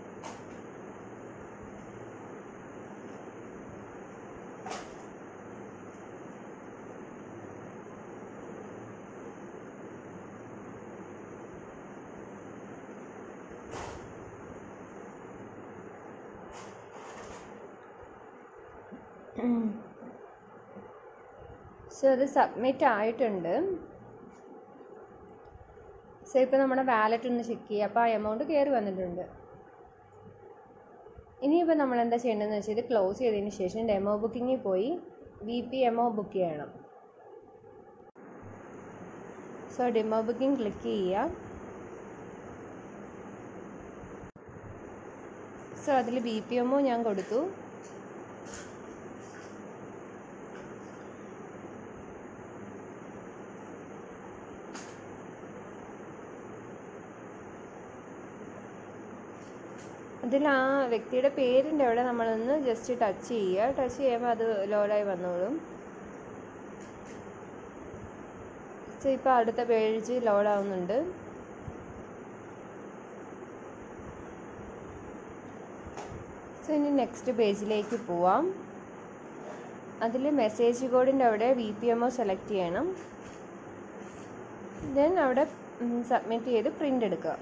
സോ അത് സബ്മിറ്റ് ആയിട്ടുണ്ട് സോ ഇപ്പോൾ നമ്മുടെ വാലറ്റ് ഒന്ന് ചെക്ക് ചെയ്യുക അപ്പോൾ ആ എമൗണ്ട് കയറി വന്നിട്ടുണ്ട് ഇനിയിപ്പോൾ നമ്മൾ എന്താ ചെയ്യേണ്ടതെന്ന് വെച്ചാൽ ഇത് ക്ലോസ് ചെയ്തതിന് ശേഷം ഡെമോ ബുക്കിങ്ങിൽ പോയി വി പി എമോ ബുക്ക് ചെയ്യണം സോ ഡെമോ ബുക്കിംഗ് ക്ലിക്ക് ചെയ്യുക സോ അതിൽ ബി പി എമ്മോ ഞാൻ കൊടുത്തു അതിൽ ആ വ്യക്തിയുടെ പേരിൻ്റെ അവിടെ നമ്മളൊന്ന് ജസ്റ്റ് ടച്ച് ചെയ്യുക ടച്ച് ചെയ്യുമ്പോൾ അത് ലോഡായി വന്നോളും സോ ഇപ്പോൾ അടുത്ത പേജ് ലോഡാവുന്നുണ്ട് സോ ഇനി നെക്സ്റ്റ് പേജിലേക്ക് പോവാം അതിൽ മെസ്സേജ് കോഡിൻ്റെ അവിടെ V P M O select ചെയ്യണം ദെൻ അവിടെ സബ്മിറ്റ് ചെയ്ത് പ്രിൻ്റ് എടുക്കുക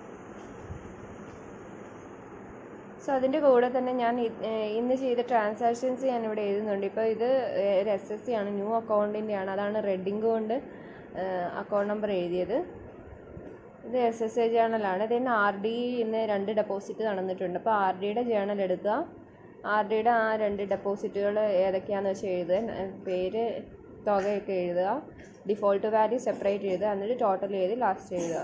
സോ അതിൻ്റെ കൂടെ തന്നെ ഞാൻ ഇ- ഏഹ് ഇന്ന് ചെയ്ത ട്രാൻസാക്ഷൻസ് ഞാൻ ഇവിടെ എഴുതുന്നുണ്ട് ഇപ്പോൾ ഇത് ഒരു എസ് എസ് സി ആണ് ന്യൂ അക്കൗണ്ടിൻ്റെ ആണ് അതാണ് റെഡിങ് കൊണ്ട് അക്കൗണ്ട് നമ്പർ എഴുതിയത് ഇത് എസ് എസ് എ ജേണലാണ് ദെൻ ആർ ഡി ഇന്ന് രണ്ട് ഡെപ്പോസിറ്റ് നടന്നിട്ടുണ്ട് അപ്പോൾ ആർ ഡിയുടെ ജേണൽ എടുക്കുക ആർ ഡിയുടെ ആ രണ്ട് ഡെപ്പോസിറ്റുകൾ ഏതൊക്കെയാണെന്ന് വെച്ചാൽ എഴുതുക ന- പേര് തുകയൊക്കെ എഴുതുക ഡിഫോൾട്ട് വാല്യൂ സെപ്പറേറ്റ് എഴുതുക എന്നിട്ട് ടോട്ടൽ എഴുതി ലാസ്റ്റ് എഴുതുക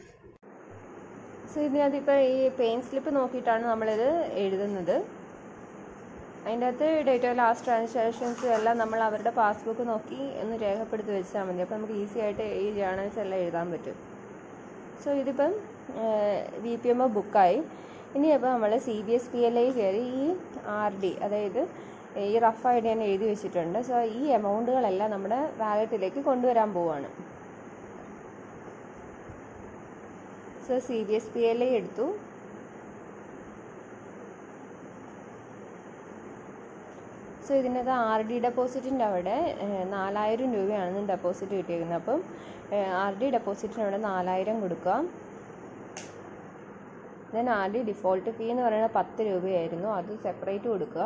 സോ ഇതിനകത്ത് ഇപ്പോൾ ഈ പെയിൻ സ്ലിപ്പ് നോക്കിയിട്ടാണ് നമ്മളിത് എഴുതുന്നത് അതിൻ്റെ അകത്ത് ഡേറ്റ് ഓഫ് ലാസ്റ്റ് ട്രാൻസാക്ഷൻസ് എല്ലാം നമ്മൾ അവരുടെ പാസ്ബുക്ക് നോക്കി ഒന്ന് രേഖപ്പെടുത്തി വെച്ചാൽ മതി അപ്പോൾ നമുക്ക് ഈസി ആയിട്ട് ഈ ജേണൽസ് എല്ലാം എഴുതാൻ പറ്റും സോ ഇതിപ്പം വി പി എം ഒ ബുക്കായി ഇനി അപ്പോൾ നമ്മൾ C B S P L I കയറി ഈ ആർ ഡി അതായത് ഈ റഫായിട്ട് ഞാൻ എഴുതി വെച്ചിട്ടുണ്ട് സോ ഈ എമൗണ്ടുകളെല്ലാം നമ്മുടെ വാലറ്റിലേക്ക് കൊണ്ടുവരാൻ പോവാണ് so C B S P L I എടുത്തു സോ ഇതിനകത്ത് ആർ ഡി ഡെപ്പോസിറ്റിൻ്റെ അവിടെ ഏഹ്, നാലായിരം രൂപയാണ് ഡെപ്പോസിറ്റ് കിട്ടിയിരിക്കുന്നത് അപ്പം ആർ ഡി ഡെപ്പോസിറ്റിന് അവിടെ നാലായിരം കൊടുക്കുക then R D default fee എന്ന് പറയുന്നത് പത്ത് രൂപയായിരുന്നു അത് സെപ്പറേറ്റ് കൊടുക്കുക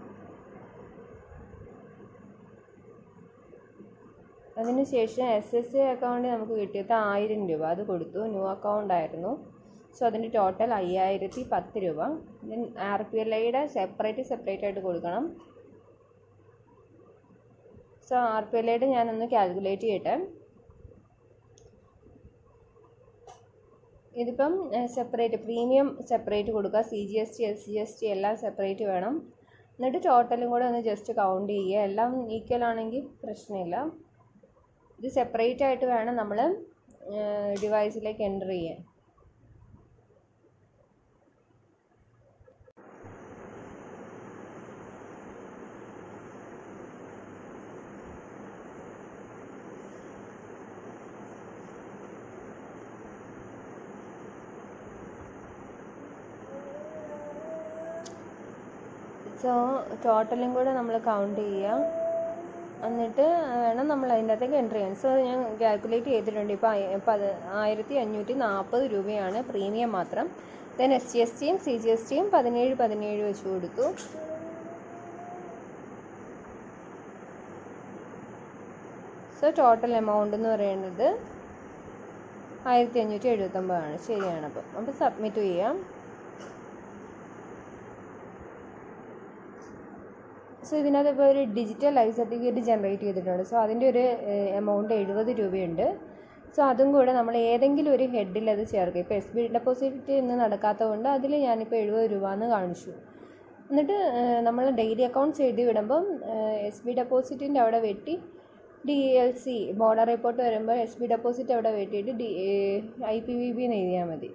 അതിനുശേഷം എസ് എസ് എ അക്കൗണ്ട് നമുക്ക് കിട്ടിയത് ആയിരം രൂപ അത് കൊടുത്തു ന്യൂ അക്കൗണ്ട് ആയിരുന്നു സോ അതിൻ്റെ ടോട്ടൽ അയ്യായിരത്തി പത്ത് രൂപ ദെൻ ആർ പി എൽ ഐയുടെ സെപ്പറേറ്റ് സെപ്പറേറ്റ് ആയിട്ട് കൊടുക്കണം സോ ആർ പി എൽ ഐയുടെ ഞാനൊന്ന് കാൽക്കുലേറ്റ് ചെയ്യട്ടെ ഇതിപ്പം സെപ്പറേറ്റ് പ്രീമിയം സെപ്പറേറ്റ് കൊടുക്കുക C G S T S G S T എല്ലാം സെപ്പറേറ്റ് വേണം എന്നിട്ട് ടോട്ടലും കൂടെ ഒന്ന് ജസ്റ്റ് കൗണ്ട് ചെയ്യുക എല്ലാം ഈക്വൽ ആണെങ്കിൽ പ്രശ്നമില്ല ഇത് സെപ്പറേറ്റ് ആയിട്ട് വേണം നമ്മൾ ഡിവൈസിലേക്ക് എൻ്റർ ചെയ്യാൻ സോ ടോട്ടലും കൂടെ നമ്മൾ കൗണ്ട് ചെയ്യുക എന്നിട്ട് വേണം നമ്മൾ അതിൻ്റെ അകത്തേക്ക് എൻ്റർ ചെയ്യാൻ സോ ഞാൻ കാൽക്കുലേറ്റ് ചെയ്തിട്ടുണ്ട് ഇപ്പോൾ ആയിരത്തി അഞ്ഞൂറ്റി നാൽപ്പത് രൂപയാണ് പ്രീമിയം മാത്രം ദെൻ എസ് ജി എസ് ടിയും സി ജി എസ് ടിയും പതിനേഴ് പതിനേഴ് വെച്ച് കൊടുത്തു സോ ടോട്ടൽ എമൗണ്ട് എന്ന് പറയുന്നത് ആയിരത്തി അഞ്ഞൂറ്റി എഴുപത്തൊമ്പതാണ് ശരിയാണ് അപ്പം അപ്പോൾ സബ്മിറ്റ് ചെയ്യാം സോ ഇതിനകത്ത് ഇപ്പോൾ ഒരു ഡിജിറ്റൽ ലൈഫ് സർട്ടിഫിക്കറ്റ് ജനറേറ്റ് ചെയ്തിട്ടുണ്ട് സോ അതിൻ്റെ ഒരു എമൗണ്ട് എഴുപത് രൂപയുണ്ട് സോ അതും കൂടെ നമ്മൾ ഏതെങ്കിലും ഒരു ഹെഡിൽ അത് ചേർക്കുക ഇപ്പോൾ എസ് ബി ഡെപ്പോസിറ്റ് ഇന്ന് നടക്കാത്തത് കൊണ്ട് അതിൽ ഞാനിപ്പോൾ എഴുപത് രൂപ എന്ന് കാണിച്ചു എന്നിട്ട് നമ്മൾ ഡെയിലി അക്കൗണ്ട്സ് എഴുതി വിടുമ്പം എസ് ബി ഡെപ്പോസിറ്റിൻ്റെ അവിടെ വെട്ടി D L C border report വരുമ്പോൾ എസ് ബി ഡെപ്പോസിറ്റ് അവിടെ വെട്ടിയിട്ട് D I P V B എന്ന് എഴുതിയാൽ മതി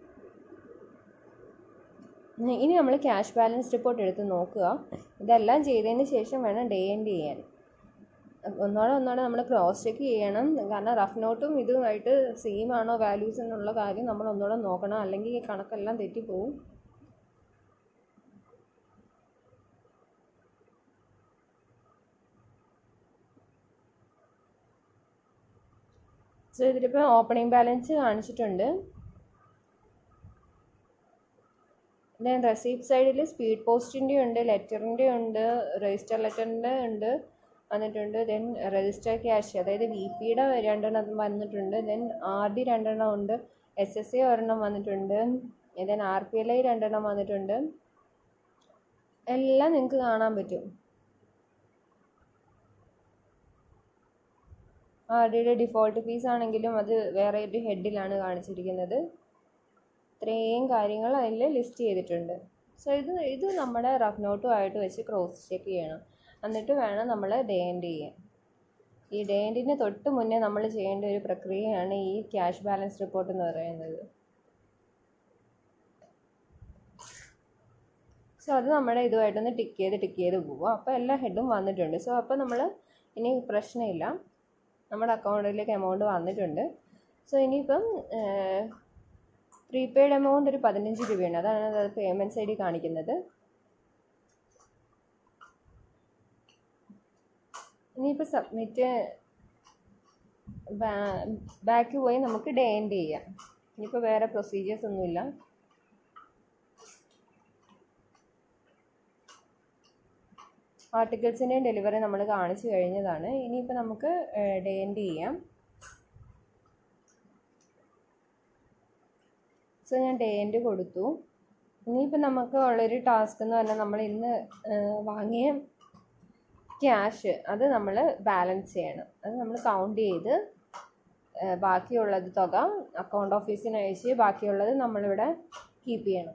ഇനി നമ്മൾ ക്യാഷ് ബാലൻസ് റിപ്പോർട്ട് എടുത്ത് നോക്കുക ഇതെല്ലാം ചെയ്തതിന് ശേഷം വേണം ഡേ എൻഡ് ചെയ്യാൻ ഒന്നോടെ ഒന്നോടെ നമ്മൾ ക്രോസ് ചെക്ക് ചെയ്യണം കാരണം റഫ് നോട്ടും ഇതുമായിട്ട് സെയിം ആണോ വാല്യൂസ് എന്നുള്ള കാര്യം നമ്മൾ ഒന്നുകൂടെ നോക്കണം അല്ലെങ്കിൽ ഈ കണക്കെല്ലാം തെറ്റിപ്പോവും സോ ഇതിലിപ്പോൾ ഓപ്പണിംഗ് ബാലൻസ് കാണിച്ചിട്ടുണ്ട് ദെൻ റെസീപ്റ്റ് സൈഡിൽ സ്പീഡ് പോസ്റ്റിൻ്റെ ഉണ്ട് ലെറ്ററിൻ്റെ ഉണ്ട് രജിസ്റ്റർ ലെറ്ററിൻ്റെ ഉണ്ട് വന്നിട്ടുണ്ട് ദെൻ രജിസ്റ്റർ ക്യാഷ് അതായത് വി പിയുടെ രണ്ടെണ്ണം വന്നിട്ടുണ്ട് ദെൻ ആർ ഡി രണ്ടെണ്ണം ഉണ്ട് എസ് എസ് എ ഒരെണ്ണം വന്നിട്ടുണ്ട് then R P L I രണ്ടെണ്ണം വന്നിട്ടുണ്ട് എല്ലാം നിങ്ങൾക്ക് കാണാൻ പറ്റും ആർ ഡിയുടെ ഡിഫോൾട്ട് ഫീസ് ആണെങ്കിലും അത് വേറെ ഒരു ഹെഡിലാണ് കാണിച്ചിരിക്കുന്നത് ഇത്രയും കാര്യങ്ങൾ അതിൽ ലിസ്റ്റ് ചെയ്തിട്ടുണ്ട് സോ ഇത് ഇത് നമ്മുടെ റഫ് നോട്ടുമായിട്ട് വെച്ച് ക്രോസ് ചെക്ക് ചെയ്യണം എന്നിട്ട് വേണം നമ്മൾ ഡേ എൻഡ് ചെയ്യാൻ ഈ ഡേ എൻഡിന് തൊട്ട് മുന്നേ നമ്മൾ ചെയ്യേണ്ട ഒരു പ്രക്രിയയാണ് ഈ ക്യാഷ് ബാലൻസ് റിപ്പോർട്ട് എന്ന് പറയുന്നത് സോ അത് നമ്മുടെ ഇതുമായിട്ടൊന്ന് ടിക്ക് ചെയ്ത് ടിക്ക് ചെയ്ത് പോവുക അപ്പോൾ എല്ലാ ഹെഡും വന്നിട്ടുണ്ട് സോ അപ്പോൾ നമ്മൾ ഇനി പ്രശ്നമില്ല നമ്മുടെ അക്കൗണ്ടിലേക്ക് എമൗണ്ട് വന്നിട്ടുണ്ട് സോ ഇനിയിപ്പം പ്രീപെയ്ഡ് എമൗണ്ട് ഒരു പതിനഞ്ച് രൂപയാണ് അതാണ് അത് പേയ്മെൻറ്റ്സ് ഐ ഡി കാണിക്കുന്നത് ഇനിയിപ്പോൾ സബ്മിറ്റ് ബാക്ക് പോയി നമുക്ക് ഡേ എൻഡ് ചെയ്യാം ഇനിയിപ്പോൾ വേറെ പ്രൊസീജിയേഴ്സ് ഒന്നുമില്ല ആർട്ടിക്കിൾസിൻ്റെയും ഡെലിവറി നമ്മൾ കാണിച്ചു കഴിഞ്ഞതാണ് ഇനിയിപ്പോൾ നമുക്ക് ഡേ എൻഡ് ചെയ്യാം സോ ഞാൻ ഡേ എൻഡ് കൊടുത്തു ഇനിയിപ്പോൾ നമുക്ക് ഉള്ളൊരു ടാസ്ക് എന്ന് പറഞ്ഞാൽ നമ്മൾ ഇന്ന് വാങ്ങിയ ക്യാഷ് അത് നമ്മൾ ബാലൻസ് ചെയ്യണം അത് നമ്മൾ കൗണ്ട് ചെയ്ത് ബാക്കിയുള്ളത് തുക അക്കൗണ്ട് ഓഫീസിന് അയച്ച് ബാക്കിയുള്ളത് നമ്മളിവിടെ കീപ്പ് ചെയ്യണം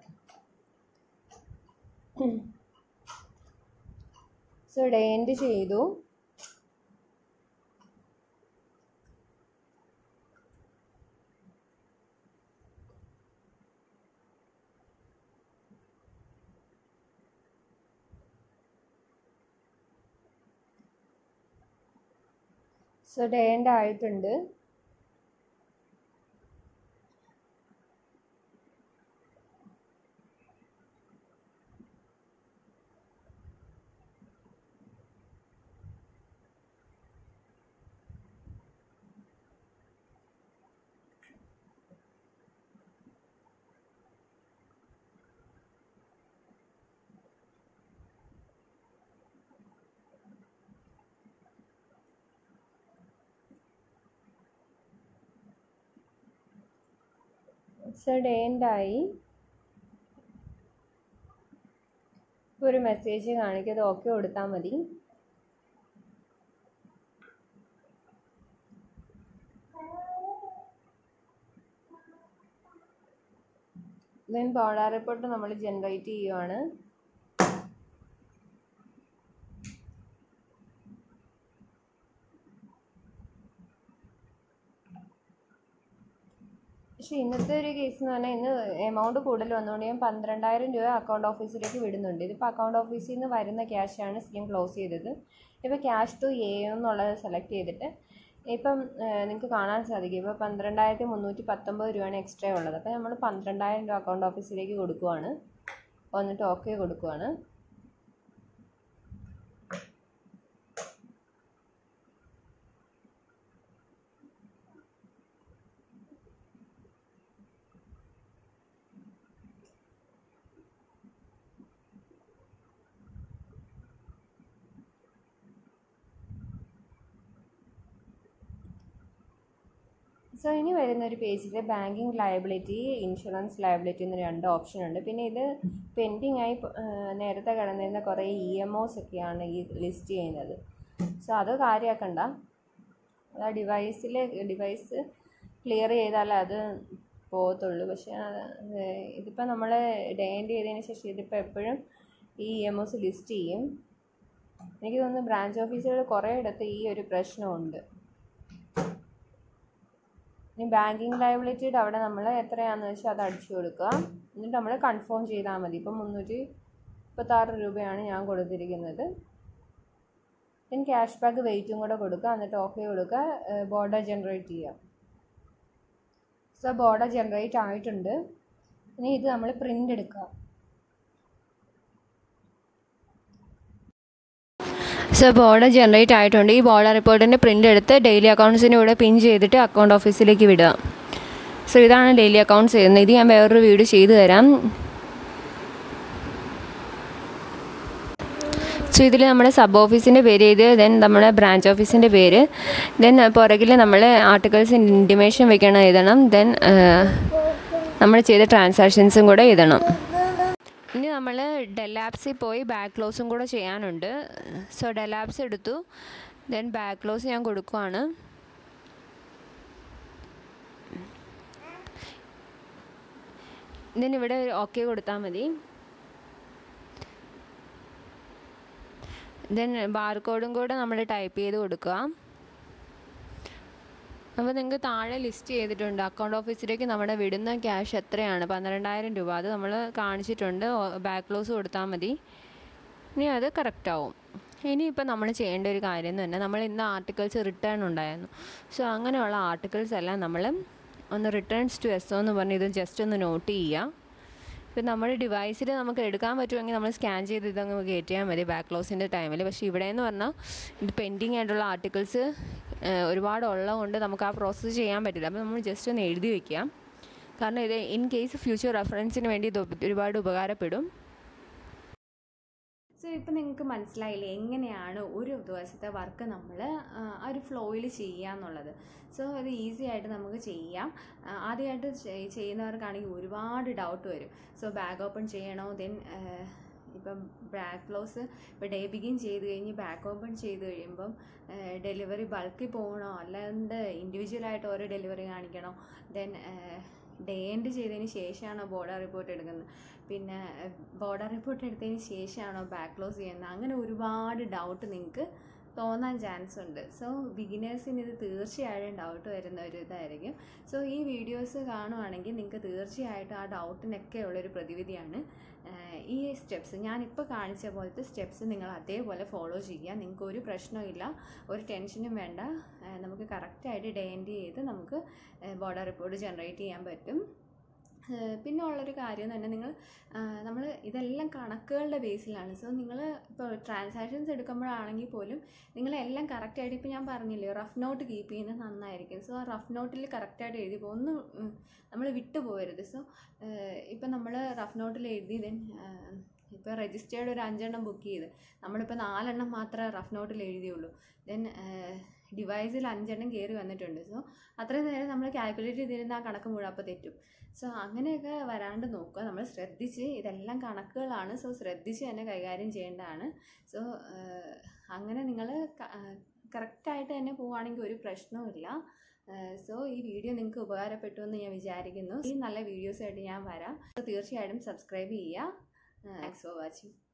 സോ ഡേ എൻഡ് ചെയ്തു സോ ഡേ എൻഡ് ആയിട്ടുണ്ട് സോ ഡേ എൻഡ് ആയി ഇപ്പോൾ ഒരു മെസ്സേജ് കാണിക്കും അത് ഓക്കെ കൊടുത്താൽ മതി ദെൻ ബോർഡർ റിപ്പോർട്ട് നമ്മൾ ജനറേറ്റ് ചെയ്യുവാണ് പക്ഷേ ഇന്നത്തെ ഒരു കേസ് എന്ന് പറഞ്ഞാൽ ഇന്ന് എമൗണ്ട് കൂടുതൽ വന്നുകൊണ്ട് ഞാൻ പന്ത്രണ്ടായിരം രൂപ അക്കൗണ്ട് ഓഫീസിലേക്ക് വിടുന്നുണ്ട് ഇതിപ്പോൾ അക്കൗണ്ട് ഓഫീസിൽ നിന്ന് വരുന്ന ക്യാഷാണ് സ്കീം ക്ലോസ് ചെയ്തത് ഇപ്പോൾ ക്യാഷ് ടു എ എന്നുള്ളത് സെലക്ട് ചെയ്തിട്ട് ഇപ്പം നിങ്ങൾക്ക് കാണാൻ സാധിക്കും ഇപ്പോൾ പന്ത്രണ്ടായിരത്തി മുന്നൂറ്റി പത്തൊമ്പത് രൂപയാണ് എക്സ്ട്രാ ഉള്ളത് അപ്പോൾ നമ്മൾ പന്ത്രണ്ടായിരം രൂപ അക്കൗണ്ട് ഓഫീസിലേക്ക് കൊടുക്കുവാണ് വന്നിട്ട് ഓക്കെ കൊടുക്കുവാണ് സോ ഇനി വരുന്ന ഒരു പേജിൽ ബാങ്കിങ് ലയബിലിറ്റി ഇൻഷുറൻസ് ലയബിലിറ്റി എന്ന് രണ്ട് ഓപ്ഷൻ ഉണ്ട് പിന്നെ ഇത് പെൻഡിങ് ആയി നേരത്തെ കിടന്നിരുന്ന കുറേ ഇ എം ഒസ് ഒക്കെയാണ് ഈ ലിസ്റ്റ് ചെയ്യുന്നത് സോ അത് കാര്യമാക്കണ്ട ആ ഡിവൈസിൽ ഡിവൈസ് ക്ലിയർ ചെയ്താൽ അത് പോകത്തുള്ളൂ പക്ഷേ ഇതിപ്പോൾ നമ്മൾ ഡേൻഡ് ചെയ്തതിന് ശേഷം ഇതിപ്പോൾ എപ്പോഴും ഈ ഇ എം ഒസ് ലിസ്റ്റ് ചെയ്യും എനിക്ക് തോന്നുന്നു ബ്രാഞ്ച് ഓഫീസുകൾ കുറേ ഇടത്ത് ഈ ഒരു പ്രശ്നമുണ്ട് ഇനി ബാങ്കിങ് ലയബിലിറ്റിയുടെ അവിടെ നമ്മൾ എത്രയാണെന്ന് വെച്ചാൽ അത് അടിച്ചു കൊടുക്കുക എന്നിട്ട് നമ്മൾ കൺഫേം ചെയ്താൽ മതി ഇപ്പം മുന്നൂറ്റി മുപ്പത്താറ് രൂപയാണ് ഞാൻ കൊടുത്തിരിക്കുന്നത് പിന്നെ ക്യാഷ് ബാക്ക് വെയിറ്റും കൂടെ കൊടുക്കുക എന്നിട്ട് ഓക്കെ കൊടുക്കുക ബോർഡർ ജനറേറ്റ് ചെയ്യുക സോ ബോർഡർ ജനറേറ്റ് ആയിട്ടുണ്ട് ഇനി ഇത് നമ്മൾ പ്രിൻ്റ് എടുക്കുക സോ ബോർഡർ ജനറേറ്റ് ആയിട്ടുണ്ട് ഈ ബോർഡർ റിപ്പോർട്ടിൻ്റെ പ്രിൻ്റ് എടുത്ത് ഡെയിലി അക്കൗണ്ട്സിൻ്റെ കൂടെ പിൻ ചെയ്തിട്ട് അക്കൗണ്ട് ഓഫീസിലേക്ക് വിടുക സോ ഇതാണ് ഡെയിലി അക്കൗണ്ട്സ് ചെയ്യുന്നത് ഇത് ഞാൻ വേറൊരു വീഡിയോ ചെയ്തു തരാം സോ ഇതിൽ നമ്മുടെ സബ് ഓഫീസിൻ്റെ പേര് ചെയ്ത് ദെൻ നമ്മുടെ ബ്രാഞ്ച് ഓഫീസിൻ്റെ പേര് ദെൻ പുറകിൽ നമ്മൾ ആർട്ടിക്കിൾസ് ഇൻറ്റിമേഷൻ വെക്കണം എഴുതണം ദെൻ നമ്മൾ ചെയ്ത ട്രാൻസാക്ഷൻസും കൂടെ എഴുതണം ഇനി നമ്മൾ ഡെലാപ്സിൽ പോയി ബാക്ക് ക്ലോസും കൂടെ ചെയ്യാനുണ്ട് സോ ഡെലാപ്സ് എടുത്തു ദെൻ ബാക്ക് ക്ലോസ് ഞാൻ കൊടുക്കുവാണ് ദെൻ ഇവിടെ ഓക്കെ കൊടുത്താൽ മതി ദെൻ ബാർകോഡും കൂടെ നമ്മൾ ടൈപ്പ് ചെയ്ത് കൊടുക്കുക അപ്പോൾ നിങ്ങൾക്ക് താഴെ ലിസ്റ്റ് ചെയ്തിട്ടുണ്ട് അക്കൗണ്ട് ഓഫീസിലേക്ക് നമ്മുടെ വിടുന്ന ക്യാഷ് എത്രയാണ് പന്ത്രണ്ടായിരം രൂപ അത് നമ്മൾ കാണിച്ചിട്ടുണ്ട് ബാക്ക് ക്ലോസ് കൊടുത്താൽ മതി ഇനി അത് കറക്റ്റ് ആവും ഇനിയിപ്പോൾ നമ്മൾ ചെയ്യേണ്ട ഒരു കാര്യം എന്ന് പറഞ്ഞാൽ നമ്മൾ ഇന്ന് ആർട്ടിക്കിൾസ് റിട്ടേൺ ഉണ്ടായിരുന്നു സോ അങ്ങനെയുള്ള ആർട്ടിക്കിൾസ് എല്ലാം നമ്മൾ ഒന്ന് റിട്ടേൺസ് ടു എസ് എന്ന് പറഞ്ഞ് ഇത് ജസ്റ്റ് ഒന്ന് നോട്ട് ചെയ്യുക ഇപ്പം നമ്മുടെ ഡിവൈസിൽ നമുക്ക് എടുക്കാൻ പറ്റുമെങ്കിൽ നമ്മൾ സ്കാൻ ചെയ്ത് ഇതങ്ങ് കയറ്റിയാൽ മതി ബാക്ക് ക്ലോസിൻ്റെ ടൈമിൽ പക്ഷേ ഇവിടെ എന്ന് പറഞ്ഞാൽ ഇത് പെൻഡിങ് ആയിട്ടുള്ള ആർട്ടിക്കിൾസ് ഒരുപാട് ഉള്ളതുകൊണ്ട് നമുക്ക് ആ പ്രോസസ്സ് ചെയ്യാൻ പറ്റില്ല അപ്പോൾ നമ്മൾ ജസ്റ്റ് ഒന്ന് എഴുതി വയ്ക്കാം കാരണം ഇത് ഇൻ കേസ് ഫ്യൂച്ചർ റെഫറൻസിന് വേണ്ടി ഇത് ഒരുപാട് ഉപകാരപ്പെടും സോ ഇപ്പം നിങ്ങൾക്ക് മനസ്സിലായില്ലേ എങ്ങനെയാണ് ഒരു ദിവസത്തെ വർക്ക് നമ്മൾ ആ ഒരു ഫ്ലോയിൽ ചെയ്യുക എന്നുള്ളത് സോ അത് ഈസി ആയിട്ട് നമുക്ക് ചെയ്യാം ആ, ആദ്യമായിട്ട് ചെയ്- ചെയ്യുന്നവർക്കാണെങ്കിൽ ഒരുപാട് ഡൗട്ട് വരും സോ ബാഗ് ഓപ്പൺ ചെയ്യണോ ദെൻ ഇപ്പം ബാക്ക് ക്ലോസ് ഇപ്പോൾ ഡേ ബിഗിൻ ചെയ്ത് കഴിഞ്ഞ് ബാക്ക് ഓപ്പൺ ചെയ്ത് കഴിയുമ്പം ഡെലിവറി ബൾക്കിൽ പോകണോ അല്ലാണ്ട് ഇൻഡിവിജ്വലായിട്ട് ഓരോ ഡെലിവറി കാണിക്കണോ ദെൻ ഡേ എൻഡ് ചെയ്തതിന് ശേഷമാണോ ബോർഡർ റിപ്പോർട്ട് എടുക്കുന്നത് പിന്നെ ബോർഡർ റിപ്പോർട്ട് എടുത്തതിന് ശേഷമാണോ ബാക്ക് ക്ലോസ് ചെയ്യുന്നത് അങ്ങനെ ഒരുപാട് ഡൗട്ട് നിങ്ങൾക്ക് തോന്നാൻ ചാൻസ് ഉണ്ട് സോ ബിഗിനേഴ്സിന് ഇത് തീർച്ചയായും ഡൗട്ട് വരുന്ന ഒരു ഇതായിരിക്കും സോ ഈ വീഡിയോസ് കാണുവാണെങ്കിൽ നിങ്ങൾക്ക് തീർച്ചയായിട്ടും ആ ഡൗട്ടിനൊക്കെ ഉള്ളൊരു പ്രതിവിധിയാണ് ആഹ് ഈ സ്റ്റെപ്സ് ഞാനിപ്പോൾ കാണിച്ച പോലത്തെ സ്റ്റെപ്സ് നിങ്ങൾ അതേപോലെ ഫോളോ ചെയ്യുക നിങ്ങൾക്ക് ഒരു പ്രശ്നമില്ല ഒരു ടെൻഷനും വേണ്ട ആഹ് നമുക്ക് കറക്റ്റായിട്ട് ഡേ എൻഡ് ചെയ്ത് നമുക്ക് ബോർഡർ റിപ്പോർട്ട് ജനറേറ്റ് ചെയ്യാൻ പറ്റും ഏഹ് പിന്നെ ഉള്ളൊരു കാര്യം എന്ന് പറഞ്ഞാൽ നിങ്ങൾ നമ്മൾ ഇതെല്ലാം കണക്കുകളുടെ ബേസിലാണ് സോ നിങ്ങൾ ഇപ്പോൾ ട്രാൻസാക്ഷൻസ് എടുക്കുമ്പോഴാണെങ്കിൽ പോലും നിങ്ങളെല്ലാം കറക്റ്റായിട്ട് ഇപ്പോൾ ഞാൻ പറഞ്ഞില്ലേ റഫ് നോട്ട് കീപ്പ് ചെയ്യുന്നത് നന്നായിരിക്കും സോ ആ റഫ് നോട്ടിൽ കറക്റ്റായിട്ട് എഴുതി പോകും ഒന്നും നമ്മൾ വിട്ടു പോകരുത് സോ ഇപ്പം നമ്മൾ റഫ് നോട്ടിൽ എഴുതി ദെൻ ഇപ്പോൾ രജിസ്റ്റേർഡ് ഒരു അഞ്ചെണ്ണം ബുക്ക് ചെയ്ത് നമ്മളിപ്പോൾ നാലെണ്ണം മാത്രമേ റഫ് നോട്ടിൽ എഴുതിയുള്ളൂ ദെൻ ഡിവൈസിൽ അഞ്ചെണ്ണം കയറി വന്നിട്ടുണ്ട് സോ അത്രയും നേരം നമ്മൾ കാൽക്കുലേറ്റ് ചെയ്തിരുന്ന ആ കണക്ക് മുഴുവൻ അപ്പോൾ തെറ്റും സോ അങ്ങനെയൊക്കെ വരാണ്ട് നോക്കുക നമ്മൾ ശ്രദ്ധിച്ച് ഇതെല്ലാം കണക്കുകളാണ് സോ ശ്രദ്ധിച്ച് തന്നെ കൈകാര്യം ചെയ്യേണ്ടതാണ് സോ അങ്ങനെ നിങ്ങൾ കറക്റ്റായിട്ട് തന്നെ പോവുകയാണെങ്കിൽ ഒരു പ്രശ്നവുമില്ല സോ ഈ വീഡിയോ നിങ്ങൾക്ക് ഉപകാരപ്പെട്ടു എന്ന് ഞാൻ വിചാരിക്കുന്നു ഈ നല്ല വീഡിയോസായിട്ട് ഞാൻ വരാം സോ തീർച്ചയായിട്ടും സബ്സ്ക്രൈബ് ചെയ്യുക താങ്ക്സ് ഫോർ വാച്ചിങ്